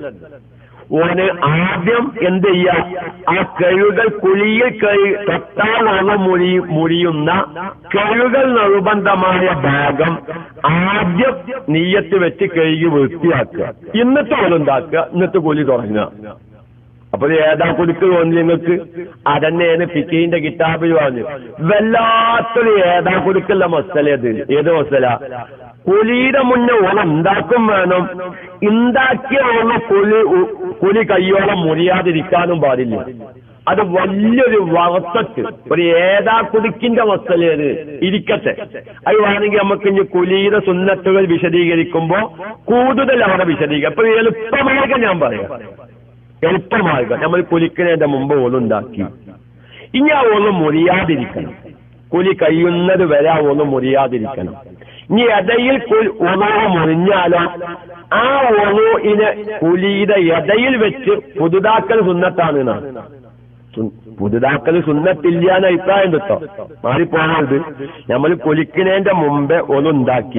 S1: ഓന് ആദ്യം എന്ത് ചെയ്യ ആ കഴുകൾ കുഴിയിൽ കഴി തൊട്ടാലാണ് മുറി മുറിയുന്ന കഴുകൾ നിർബന്ധമായ ഭാഗം ആദ്യം നീയത്ത് വെച്ച് കഴുകി വൃത്തിയാക്കുക എന്നിട്ട് ഓലുണ്ടാക്കുക എന്നിട്ട് കുലി തുടങ്ങുക അപ്പൊ ഏതാ കുലുക്ക് തോന്നി നിങ്ങൾക്ക് അതന്നെയാണ് ഫിക്കീന്റെ കിതാബിൽ പറഞ്ഞു വല്ലാത്തൊരു ഏതാ കുലുക്കുള്ള മസല അത് ഏത് മസല കുലിയുടെ മുന്നേ ഓണം ഉണ്ടാക്കും വേണം ഉണ്ടാക്കിയ ഓണം കുലി കുലി കയ്യോളം മുറിയാതിരിക്കാനും പാടില്ല അത് വലിയൊരു വസ്തത്ത് ഒരു ഏതാ കുടുക്കിന്റെ മസലേത് ഇരിക്കട്ടെ അത് വേണമെങ്കിൽ നമുക്ക് ഇനി കുലിയുടെ സുന്നത്തുകൾ വിശദീകരിക്കുമ്പോ കൂടുതൽ അവിടെ വിശദീകരിക്കും അപ്പൊ എളുപ്പമാർഗം ഞാൻ പറയാം എളുപ്പമാർഗം നമ്മൾ കുലിക്കുന്നതിന്റെ മുമ്പ് ഓളുണ്ടാക്കി ഇനി ആ ഓള് മുറിയാതിരിക്കണം കുലി കഴിയുന്നത് വരെ ആ ഓള് മുറിയാതിരിക്കണം ഇനി ഇടയിൽ ഒണോ മുറിഞ്ഞാലോ ആ ഒണോയിനെ കുലിയുടെ ഇടയിൽ വെച്ച് പുതുതാക്കൽ സുന്നത്താണ് എന്നാണ് പുതുതാക്കൽ സുന്നത്തില്ല എന്ന അഭിപ്രായം കിട്ടോ മാറിപ്പോകരുത് നമ്മൾ കുലിക്കുന്നതിന്റെ മുമ്പേ ഒന്നുണ്ടാക്കി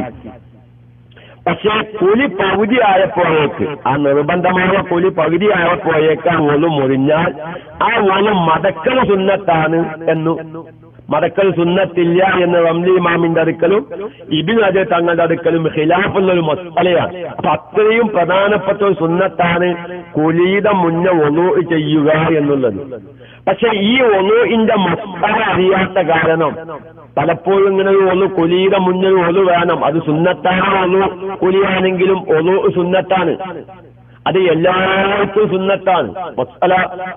S1: പക്ഷെ കുലി പകുതി ആയപ്പോഴേക്ക് ആ നിർബന്ധമായ കുലി പകുതി ആയപ്പോഴേക്ക് ആ ഒളു മുറിഞ്ഞാൽ ആ ഒളു മടക്കൽ സുന്നത്താണ് എന്നു മടക്കൽ സുന്നത്തില്ല എന്ന് റംലി ഇമാമിന്റെ അടുക്കലും ഇബിൻ അജയ് തങ്ങളുടെ അടുക്കലും ഖിലാഫുള്ള ഒരു മസ്തലയാണ് അപ്പൊ അത്രയും പ്രധാനപ്പെട്ട ഒരു സുന്നത്താണ് കുലിയുടെ മുന്നേ ഒണു ചെയ്യുക എന്നുള്ളത് പക്ഷെ ഈ ഒണുവിന്റെ മസ്തല അറിയാത്ത കാരണം പലപ്പോഴും ഇങ്ങനെ ഒരു ഒന്നു കുലിയുടെ മുന്നിൽ ഒന്നു വേണം അത് സുന്നത്താണ് ഒന്നു കുലിയാണെങ്കിലും ഒന്നു സുന്നത്താണ് അത് എല്ലാവർക്കും സുന്നത്താണ് മസ്തല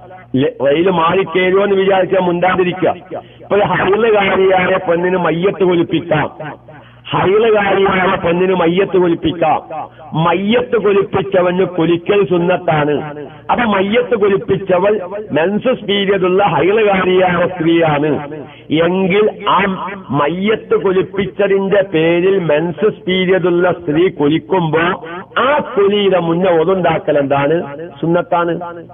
S1: റെയിൽ മാറിക്കേരുമോ എന്ന് വിചാരിച്ചാൽ മുണ്ടാതിരിക്കുക ഇപ്പൊ ഹൈലുകാരിയായ പെണ്ണിന് മയ്യത്ത് കൊലിപ്പിക്കാം ഹൈലുകാരിയായ പെണ്ണിന് മയ്യത്ത് കൊലിപ്പിക്കാം മയ്യത്ത് കൊലിപ്പിച്ചവന് കൊലിക്കൽ സുന്നത്താണ് അപ്പൊ മയ്യത്ത് കൊലിപ്പിച്ചവൾ മെൻസസ് പീരിയഡ് ഉള്ള ഹൈലുകാരിയായ സ്ത്രീയാണ് എങ്കിൽ ആ മയ്യത്ത് കൊലിപ്പിച്ചതിന്റെ പേരിൽ മെൻസസ് പീരിയഡ് ഉള്ള സ്ത്രീ കൊലിക്കുമ്പോ ആ കൊലിയുടെ മുന്നേ ഒതുണ്ടാക്കൽ എന്താണ് സുന്നത്താണ്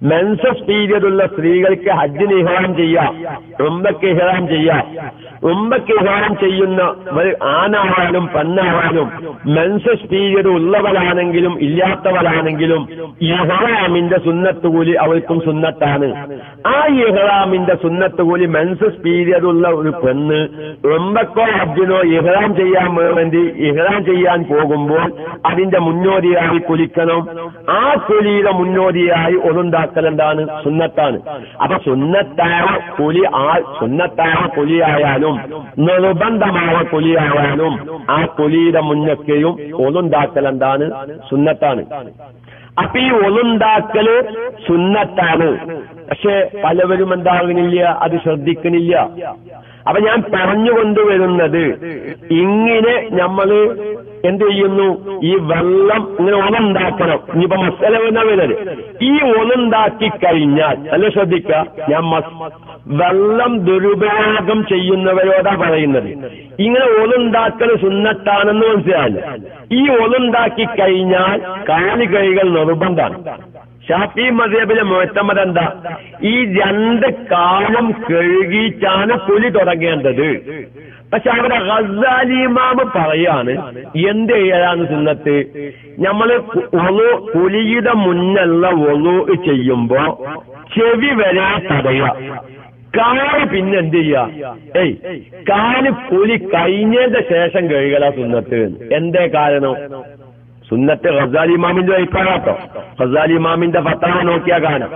S1: മെൻസസ് പീരിയഡ് ഉള്ള സ്ത്രീകൾക്ക് ഹജ്ജിന് ഇഹ്റാം ചെയ്യാം ഉമ്മക്ക് ഇഹ്റാം ചെയ്യാം ഉമ്മക്ക് ഇഹ്റാം ചെയ്യുന്ന ഒരു ആണാവാനും പെണ്ണാവാനും മെൻസസ് പീരിയഡ് ഉള്ളവരാണെങ്കിലും ഇല്ലാത്തവരാണെങ്കിലും ഇഹ്റാമിന്റെ സുന്നത്ത് കൂലി അവർക്കും സുന്നത്താണ് ആ ഇഹ്റാമിന്റെ സുന്നത്ത് കൂലി മെൻസസ് പീരിയഡ് ഉള്ള ഒരു പെണ്ണ് ഉമ്മക്കോ ഹജ്ജിനോ ഇഹ്റാം ചെയ്യാൻ വേണ്ടി ഇഹ്റാം ചെയ്യാൻ പോകുമ്പോൾ അതിന്റെ മുന്നോടിയായി കുലിക്കണം ആ കുലിയുടെ മുന്നോടിയായി ഒന്നുണ്ടാക്കലെന്താണ് സുന്നത്താണ് അപ്പൊ സുന്നത്തായ കുലി ആ സുന്നത്തായ കുലിയായാലും നിർബന്ധമായ കുലിയായാലും ആ കുലിയുടെ മുന്നൊക്കെയും ഒന്നുണ്ടാക്കൽ എന്താണ് സുന്നത്താണ് അപ്പൊ ഈ ഒന്നുണ്ടാക്കല് സുന്നത്താണ് പക്ഷെ പലവരും എന്താകുന്നില്ല അത് ശ്രദ്ധിക്കുന്നില്ല അപ്പൊ ഞാൻ പറഞ്ഞുകൊണ്ടുവരുന്നത് ഇങ്ങനെ നമ്മള് എന്ത് ചെയ്യുന്നു ഈ വെള്ളം ഇങ്ങനെ ഒന്നുണ്ടാക്കണം ഇനിയിപ്പോ മസാല വരുന്ന വരുന്നത് ഈ ഒന്നുണ്ടാക്കി കഴിഞ്ഞാൽ നല്ല ശ്രദ്ധിക്കുക ഞാൻ മസ് വെള്ളം ദുരുപയോഗം ചെയ്യുന്നവരോടാ പറയുന്നത് ഇങ്ങനെ ഒന്നുണ്ടാക്കൽ സുന്നത്താണെന്ന് മനസ്സിലായില്ല ഈ ഒന്നുണ്ടാക്കി കഴിഞ്ഞാൽ കാലി കൈകൾ നിർബന്ധമാണ് ഷാഫി മദബിലെ മുഴത്തമ്മത് എന്താ ഈ രണ്ട് കാലം കഴുകിയിട്ടാണ് കുലി തുടങ്ങേണ്ടത് പക്ഷെ അവിടെ ഗസാലിമാമ് പറയാണ് എന്ത് ചെയ്യാന്ന് സുന്നത്ത് നമ്മള് ഒളു കുലിയുടെ മുന്നുള്ള ഒളു ചെയ്യുമ്പോ ചെവി വരെ തടയുക കാല് പിന്നെ എന്ത് ചെയ്യാ ഏയ് കാല് കുലി കഴിഞ്ഞതിന്റെ ശേഷം കഴുകല സുന്നത്ത് എന്തേ കാരണം സുന്നത്ത് ഖസാലി ഇമാമിന്റെ അഭിപ്രായട്ടോ ഖസാലി ഇമാമിന്റെ ഫത്താവ നോക്കിയാ കാണാം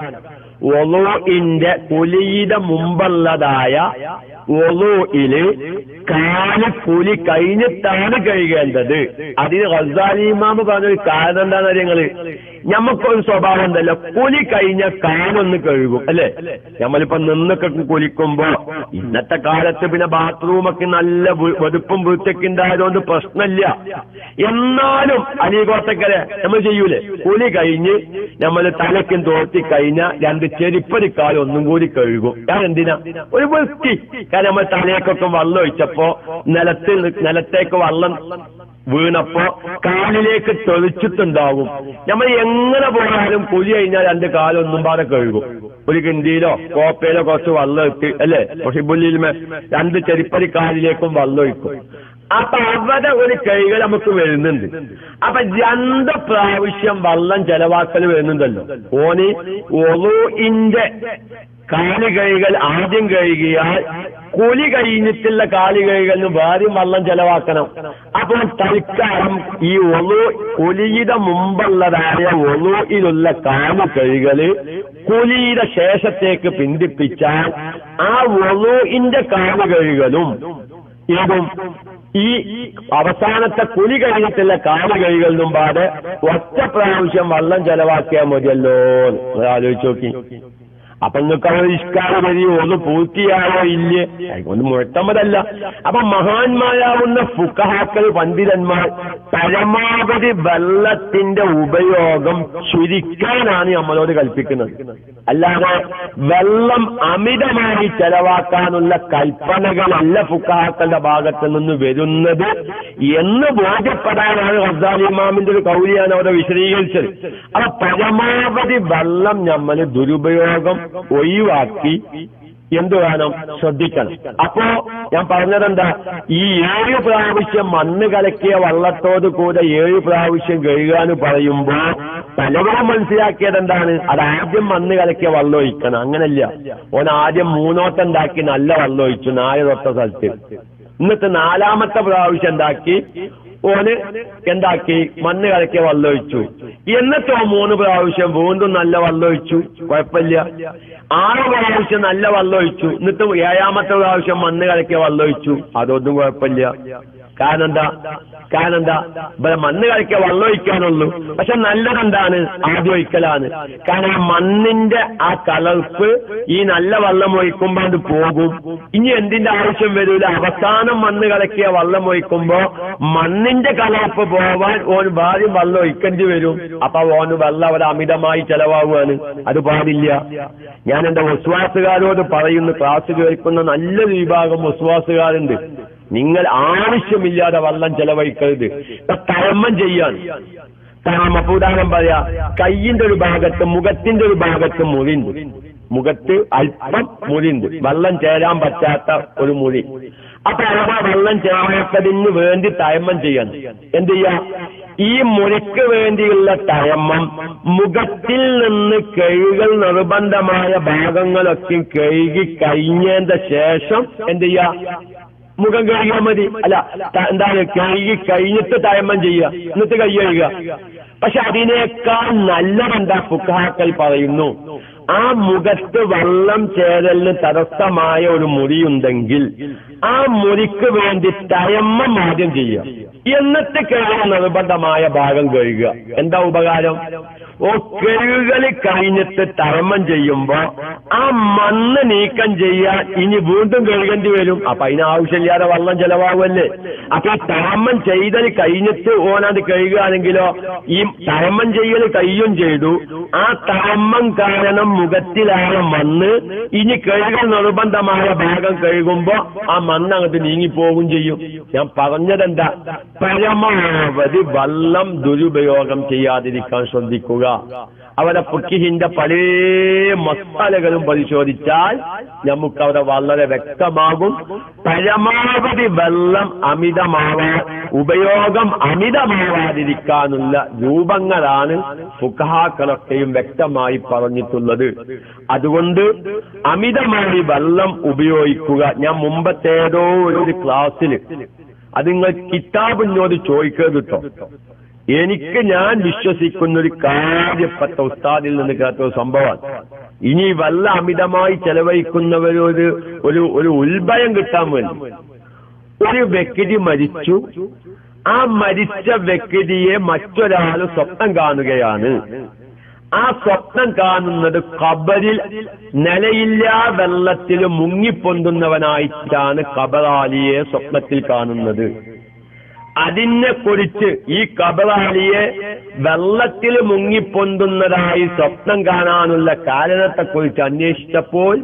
S1: ഒളുഇന്റെ കുലിയുടെ മുമ്പുള്ളതായ ഒളുയില് കാല് കുലി കഴിഞ്ഞിട്ടാണ് കഴുകേണ്ടത് അതിന് ഖസാലി ഇമാമ് പറഞ്ഞൊരു കാരണം എന്താണെന്ന് അറിയങ്ങള് ഞമ്മക്കൊരു സ്വഭാവം ഉണ്ടല്ലോ കുലി കഴിഞ്ഞ കാലൊന്ന് കഴുകും അല്ലേ നമ്മളിപ്പോ നിന്നൊക്കെ കുലിക്കുമ്പോ ഇന്നത്തെ കാലത്ത് പിന്നെ ബാത്റൂമൊക്കെ നല്ല വൃ- വെടുപ്പും വൃത്തിയൊക്കെ ഉണ്ടായതുകൊണ്ട് പ്രശ്നമില്ല എന്നാലും അലീകോട്ടക്കരെ നമ്മൾ ചെയ്യൂലേ കുലി കഴിഞ്ഞ് നമ്മൾ തലയ്ക്കും തോർത്തി കഴിഞ്ഞ രണ്ട് ചെരിപ്പടിക്കാലം ഒന്നും കൂടി കഴുകും ഞാൻ എന്തിനാ ഒരു വൃത്തി കാരണം നമ്മൾ തലയൊക്കെ വെള്ളം ഒഴിച്ചപ്പോ നിലത്തിൽ നിലത്തേക്ക് വെള്ളം വീണപ്പോ കാലിലേക്ക് തെളിച്ചിട്ടുണ്ടാവും നമ്മൾ എങ്ങനെ പോയാലും കുലി കഴിഞ്ഞാൽ രണ്ട് കാലൊന്നും പാടെ കഴുകും ഒരു കിണ്ടിയിലോ കോപ്പയിലോ കുറച്ച് വെള്ളം ഇട്ട് അല്ലേ ഷിബുല്ലിൽമേ രണ്ട് ചെരിപ്പടി കാലിലേക്കും വെള്ളം ഒഴിക്കും അപ്പൊ അവിടെ ഒരു കൈകൾ നമുക്ക് വരുന്നുണ്ട് അപ്പൊ രണ്ട് പ്രാവശ്യം വെള്ളം ചെലവാക്കൽ വരുന്നുണ്ടല്ലോ ഓന് ഒളുഇന്റെ കാല് കൈകൾ ആദ്യം കഴുകിയാൽ കുലി കഴിഞ്ഞിട്ടുള്ള കാല് കൈകളിന് വേറെയും വെള്ളം ചെലവാക്കണം അപ്പോൾ തൽക്കാലം ഈ ഒളു കുലിയുടെ മുമ്പുള്ളതായ ഒളുയിലുള്ള കാല് കൈകള് കുലിയുടെ ശേഷത്തേക്ക് പിന്തിപ്പിച്ചാൽ ആ ഒളുഇന്റെ കാല് കഴുകലും ഇതും ഈ അവസാനത്തെ കുലി കഴിഞ്ഞിട്ടുള്ള കാല് കൈകളിലും പാടെ ഒറ്റ പ്രാവശ്യം വെള്ളം ചെലവാക്കിയാൽ മതിയല്ലോ എന്ന് ആലോചിച്ച് നോക്കി അപ്പൊ നിങ്ങൾക്ക് അവർ ഇഷ്കാരം വരി ഒന്ന് പൂർത്തിയായോ ഇല്ലേ ഒന്ന് മുഴത്തമ്മതല്ല അപ്പൊ മഹാന്മാരാവുന്ന ഫുക്കഹാക്കൾ പണ്ഡിതന്മാർ പരമാവധി വെള്ളത്തിന്റെ ഉപയോഗം ചുരുക്കാനാണ് നമ്മളോട് കൽപ്പിക്കുന്നത് അല്ലാതെ വെള്ളം അമിതമായി ചെലവാക്കാനുള്ള കൽപ്പനകളല്ല ഫുക്കഹാക്കളുടെ ഭാഗത്ത് നിന്ന് വരുന്നത് എന്ന് ബോധ്യപ്പെടാനാണ് റസാലി ഇമാമിന്റെ ഒരു കൗലിയാണ് അവിടെ വിശദീകരിച്ചത് അപ്പൊ പരമാവധി വെള്ളം നമ്മൾ ദുരുപയോഗം ഒഴിവാക്കി എന്ത് വേണം ശ്രദ്ധിക്കണം അപ്പോ ഞാൻ പറഞ്ഞതെന്താ ഈ ഏഴ് പ്രാവശ്യം മണ്ണ് കലക്കിയ വള്ളത്തോട് കൂടെ ഏഴ് പ്രാവശ്യം കഴുകാന്ന് പറയുമ്പോ പലവരും മനസ്സിലാക്കിയത് എന്താണ് അത് ആദ്യം മണ്ണ് കലക്കിയ വെള്ളം ഒഴിക്കണം അങ്ങനല്ല ഓൻ ആദ്യം മൂന്നോട്ടം ഉണ്ടാക്കി നല്ല വെള്ളം ഒഴിച്ചു നാല് തൊട്ട സ്ഥലത്ത് എന്നിട്ട് നാലാമത്തെ പ്രാവശ്യം ഉണ്ടാക്കി ഓന് എന്താക്കി മണ്ണ് കലക്കിയ വെള്ളം ഒഴിച്ചു എന്നിട്ടോ മൂന്ന് പ്രാവശ്യം വീണ്ടും നല്ല വെള്ളം ഒഴിച്ചു കുഴപ്പമില്ല ആറ് പ്രാവശ്യം നല്ല വെള്ളം ഒഴിച്ചു എന്നിട്ട് ഏഴാമത്തെ പ്രാവശ്യം മണ്ണ് കലക്കിയ വെള്ളം ഒഴിച്ചു അതൊന്നും കുഴപ്പമില്ല കാരണം എന്താ കാരണം എന്താ ഇവിടെ മണ്ണ് കളിക്കുക വെള്ളം ഒഴിക്കാനുള്ളൂ പക്ഷെ നല്ലതെന്താണ് ആദ്യം ഒഴിക്കലാണ് കാരണം ആ മണ്ണിന്റെ ആ കലർപ്പ് ഈ നല്ല വെള്ളം ഒഴിക്കുമ്പോ അത് പോകും ഇനി എന്തിന്റെ ആവശ്യം വരൂല അവസാനം മണ്ണ് കലക്കിയ വെള്ളം ഒഴിക്കുമ്പോ മണ്ണിന്റെ കലർപ്പ് പോവാൻ ഓൻ ഭാര്യ വെള്ളം ഒഴിക്കേണ്ടി വരും അപ്പൊ ഓന് വെള്ളം അവിടെ അമിതമായി ചെലവാകുവാണ് അത് പാടില്ല ഞാൻ എന്റെ വിശ്വാസുകാരോട് പറയുന്നു ക്ലാസ് കേൾക്കുന്ന നല്ലൊരു വിഭാഗം വിശ്വാസുകാരുണ്ട് നിങ്ങൾ ആവശ്യമില്ലാതെ വെള്ളം ചെലവഴിക്കരുത് ഇപ്പൊ തഴമ്മം ചെയ്യാൻ താമ ഉദാഹരണം പറയാ കയ്യിന്റെ ഒരു ഭാഗത്ത് മുഖത്തിന്റെ ഒരു ഭാഗത്ത് മുറിണ്ട് മുഖത്ത് അല്പം മുറിണ്ട് വെള്ളം ചേരാൻ പറ്റാത്ത ഒരു മുറി അപ്പൊ അഥവാ വെള്ളം ചേരാത്തതിന് വേണ്ടി തയമ്മം ചെയ്യണം എന്ത് ചെയ്യാ ഈ മുറിക്ക് വേണ്ടിയുള്ള തയമ്മം മുഖത്തിൽ നിന്ന് കഴുകൽ നിർബന്ധമായ ഭാഗങ്ങളൊക്കെ കഴുകി കഴിഞ്ഞതിന്റെ ശേഷം എന്ത് ചെയ്യാ മുഖം കഴുകിയാൽ മതി അല്ല ത- എന്താണ് കഴുകി കഴിഞ്ഞിട്ട് തയമ്മം ചെയ്യുക എന്നിട്ട് കൈ കഴുകുക പക്ഷെ അതിനേക്കാൾ നല്ലതെന്താ ഫുക്കാക്കൾ പറയുന്നു ആ മുഖത്ത് വെള്ളം ചേരലിന് തടസ്സമായ ഒരു മുറിയുണ്ടെങ്കിൽ ആ മുറിക്ക് വേണ്ടി തയമ്മം ആദ്യം ചെയ്യുക എന്നിട്ട് കഴുകുക നിർബന്ധമായ ഭാഗം കഴുകുക എന്താ ഉപകാരം ഓ കഴുകൽ കഴിഞ്ഞിട്ട് തർമ്മം ചെയ്യുമ്പോ ആ മണ്ണ് നീക്കം ചെയ്യാൻ ഇനി വീണ്ടും കഴുകേണ്ടി വരും അപ്പൊ അതിന് ആവശ്യമില്ലാതെ വെള്ളം ചെലവാകുമല്ലേ അപ്പൊ ഈ തർമ്മം ചെയ്തൽ കഴിഞ്ഞിട്ട് ഓനത് കഴുകുകയാണെങ്കിലോ ഈ തർമ്മം ചെയ്യൽ കയ്യും ചെയ്തു ആ തർമ്മം കാരണം മുഖത്തിലാണ് മണ്ണ് ഇനി കഴുകൽ നിർബന്ധമായ ഭാഗം കഴുകുമ്പോ ആ മണ്ണ് അങ്ങോട്ട് നീങ്ങിപ്പോകും ചെയ്യും ഞാൻ പറഞ്ഞതെന്താ പരമാവധി വെള്ളം ദുരുപയോഗം ചെയ്യാതിരിക്കാൻ ശ്രദ്ധിക്കുക അവരെ ഫുക്കിഹിന്റെ പല മസാലകളും പരിശോധിച്ചാൽ നമുക്ക് അവിടെ വളരെ വ്യക്തമാകും പരമാവധി വെള്ളം അമിതമാവാ ഉപയോഗം അമിതമാവാതിരിക്കാനുള്ള രൂപങ്ങളാണ് ഫുഖഹാക്കളൊക്കെയും വ്യക്തമായി പറഞ്ഞിട്ടുള്ളത് അതുകൊണ്ട് അമിതമായി വെള്ളം ഉപയോഗിക്കുക ഞാൻ മുമ്പത്തേതോ ഒരു ക്ലാസ്സിൽ അത് നിങ്ങൾ കിതാബിനോട് ചോദിക്കരുത് കേട്ടോ എനിക്ക് ഞാൻ വിശ്വസിക്കുന്ന ഒരു കാര്യപ്പെട്ട ഉസ്താദിൽ നിന്ന് കേട്ട ഒരു സംഭവമാണ് ഇനി വല്ല അമിതമായി ചെലവഴിക്കുന്നവരൊരു ഒരു ഒരു ഉത്ഭയം കിട്ടാൻ വേണ്ടി ഒരു വ്യക്തി മരിച്ചു ആ മരിച്ച വ്യക്തിയെ മറ്റൊരാൾ സ്വപ്നം കാണുകയാണ് ആ സ്വപ്നം കാണുന്നത് ഖബറിൽ നിലയില്ലാ വെള്ളത്തിൽ മുങ്ങിപ്പൊന്തുന്നവനായിട്ടാണ് ഖബറാലിയെ സ്വപ്നത്തിൽ കാണുന്നത് അതിനെ കുറിച്ച് ഈ കബറാലിയെ വെള്ളത്തിൽ മുങ്ങിപ്പൊന്തുന്നതായി സ്വപ്നം കാണാനുള്ള കാരണത്തെക്കുറിച്ച് അന്വേഷിച്ചപ്പോൾ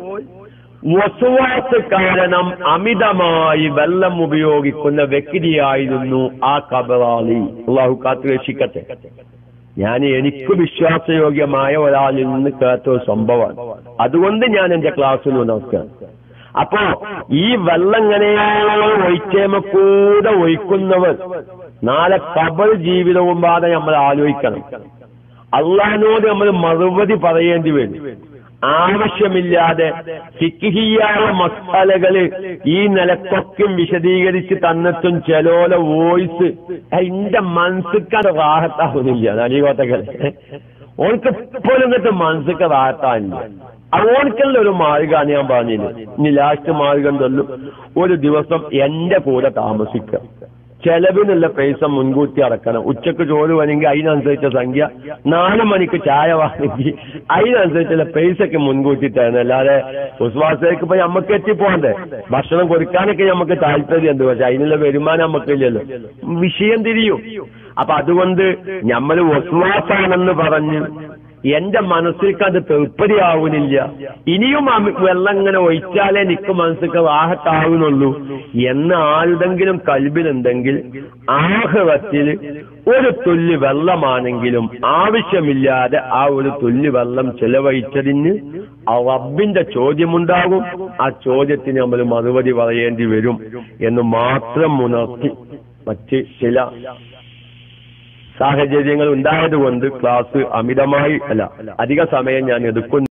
S1: വസുവാസ് കാരണം അമിതമായി വെള്ളം ഉപയോഗിക്കുന്ന വ്യക്തിയായിരുന്നു ആ കബറാലി അള്ളാഹു കാത്തു രക്ഷിക്കട്ടെ ഞാൻ എനിക്ക് വിശ്വാസയോഗ്യമായ ഒരാളിൽ നിന്ന് കേട്ട ഒരു സംഭവമാണ് അതുകൊണ്ട് ഞാൻ എന്റെ ക്ലാസ്സിൽ നോക്കാം അപ്പോ ഈ വെള്ളം ഇങ്ങനെ ഒഴിച്ചേമ കൂടെ ഒഴിക്കുന്നവർ നാളെ കബർ ജീവിതവും ബാധ നമ്മൾ ആലോചിക്കണം അള്ളഹാനോട് നമ്മൾ മറുപടി പറയേണ്ടി വരും ആവശ്യമില്ലാതെ ഫിക്കിഹിയായ മസാലകള് ഈ നിലക്കൊക്കെ വിശദീകരിച്ച് തന്നിട്ടും ചെലോല വോയിസ് എന്റെ മനസ്സിക്കത് റാഹത്താവുന്നില്ല നലികോട്ടകൾ ഓൾക്ക് ഇപ്പോഴും ഇങ്ങനത്തെ മനസ്സിക്ക് റാഹത്താനില്ല ഓണിക്കല്ല ഒരു മാർഗമാണ് ഞാൻ പറഞ്ഞത് ഇനി ലാസ്റ്റ് മാർഗം തല്ലും ഒരു ദിവസം എന്റെ കൂടെ താമസിക്കുക ചെലവിനുള്ള പൈസ മുൻകൂട്ടി അടക്കണം ഉച്ചക്ക് ചോറ് വേണമെങ്കിൽ അതിനനുസരിച്ച സംഖ്യ നാല് മണിക്ക് ചായ വാങ്ങി അതിനനുസരിച്ചുള്ള പൈസക്ക് മുൻകൂട്ടി തരണം അല്ലാതെ ഉസ്വാസേക്ക് ഇപ്പൊ നമുക്ക് എത്തിപ്പോണ്ടേ ഭക്ഷണം കൊടുക്കാനൊക്കെ നമുക്ക് താല്പര്യം ഉണ്ട് പക്ഷെ അതിനുള്ള വരുമാനം നമുക്കില്ലല്ലോ വിഷയം തിരിയും അപ്പൊ അതുകൊണ്ട് നമ്മൾ വസ്വാസാണെന്ന് പറഞ്ഞ് എന്റെ മനസ്സിലേക്ക് അത് തൃപ്തിയാവുന്നില്ല ഇനിയും അമി- വെള്ളം ഇങ്ങനെ ഒഴിച്ചാലേ എനിക്ക് മനസ്സിക്ക് വാഹത്താവുന്നുള്ളൂ എന്ന് ആരുടെങ്കിലും കൽബിലുണ്ടെങ്കിൽ ആഹ്റത്തിൽ ഒരു തുള്ളി വെള്ളമാണെങ്കിലും ആവശ്യമില്ലാതെ ആ ഒരു തുള്ളി വെള്ളം ചെലവഴിച്ചതിന് ആ റബ്ബിന്റെ ചോദ്യമുണ്ടാകും ആ ചോദ്യത്തിന് നമ്മൾ മറുപടി പറയേണ്ടി വരും എന്ന് മാത്രം ഉണർത്തി മറ്റ് ചില സാഹചര്യങ്ങൾ ഉണ്ടായതുകൊണ്ട് ക്ലാസ് അമിതമായി അല്ല അധിക സമയം ഞാൻ എടുക്കുന്നു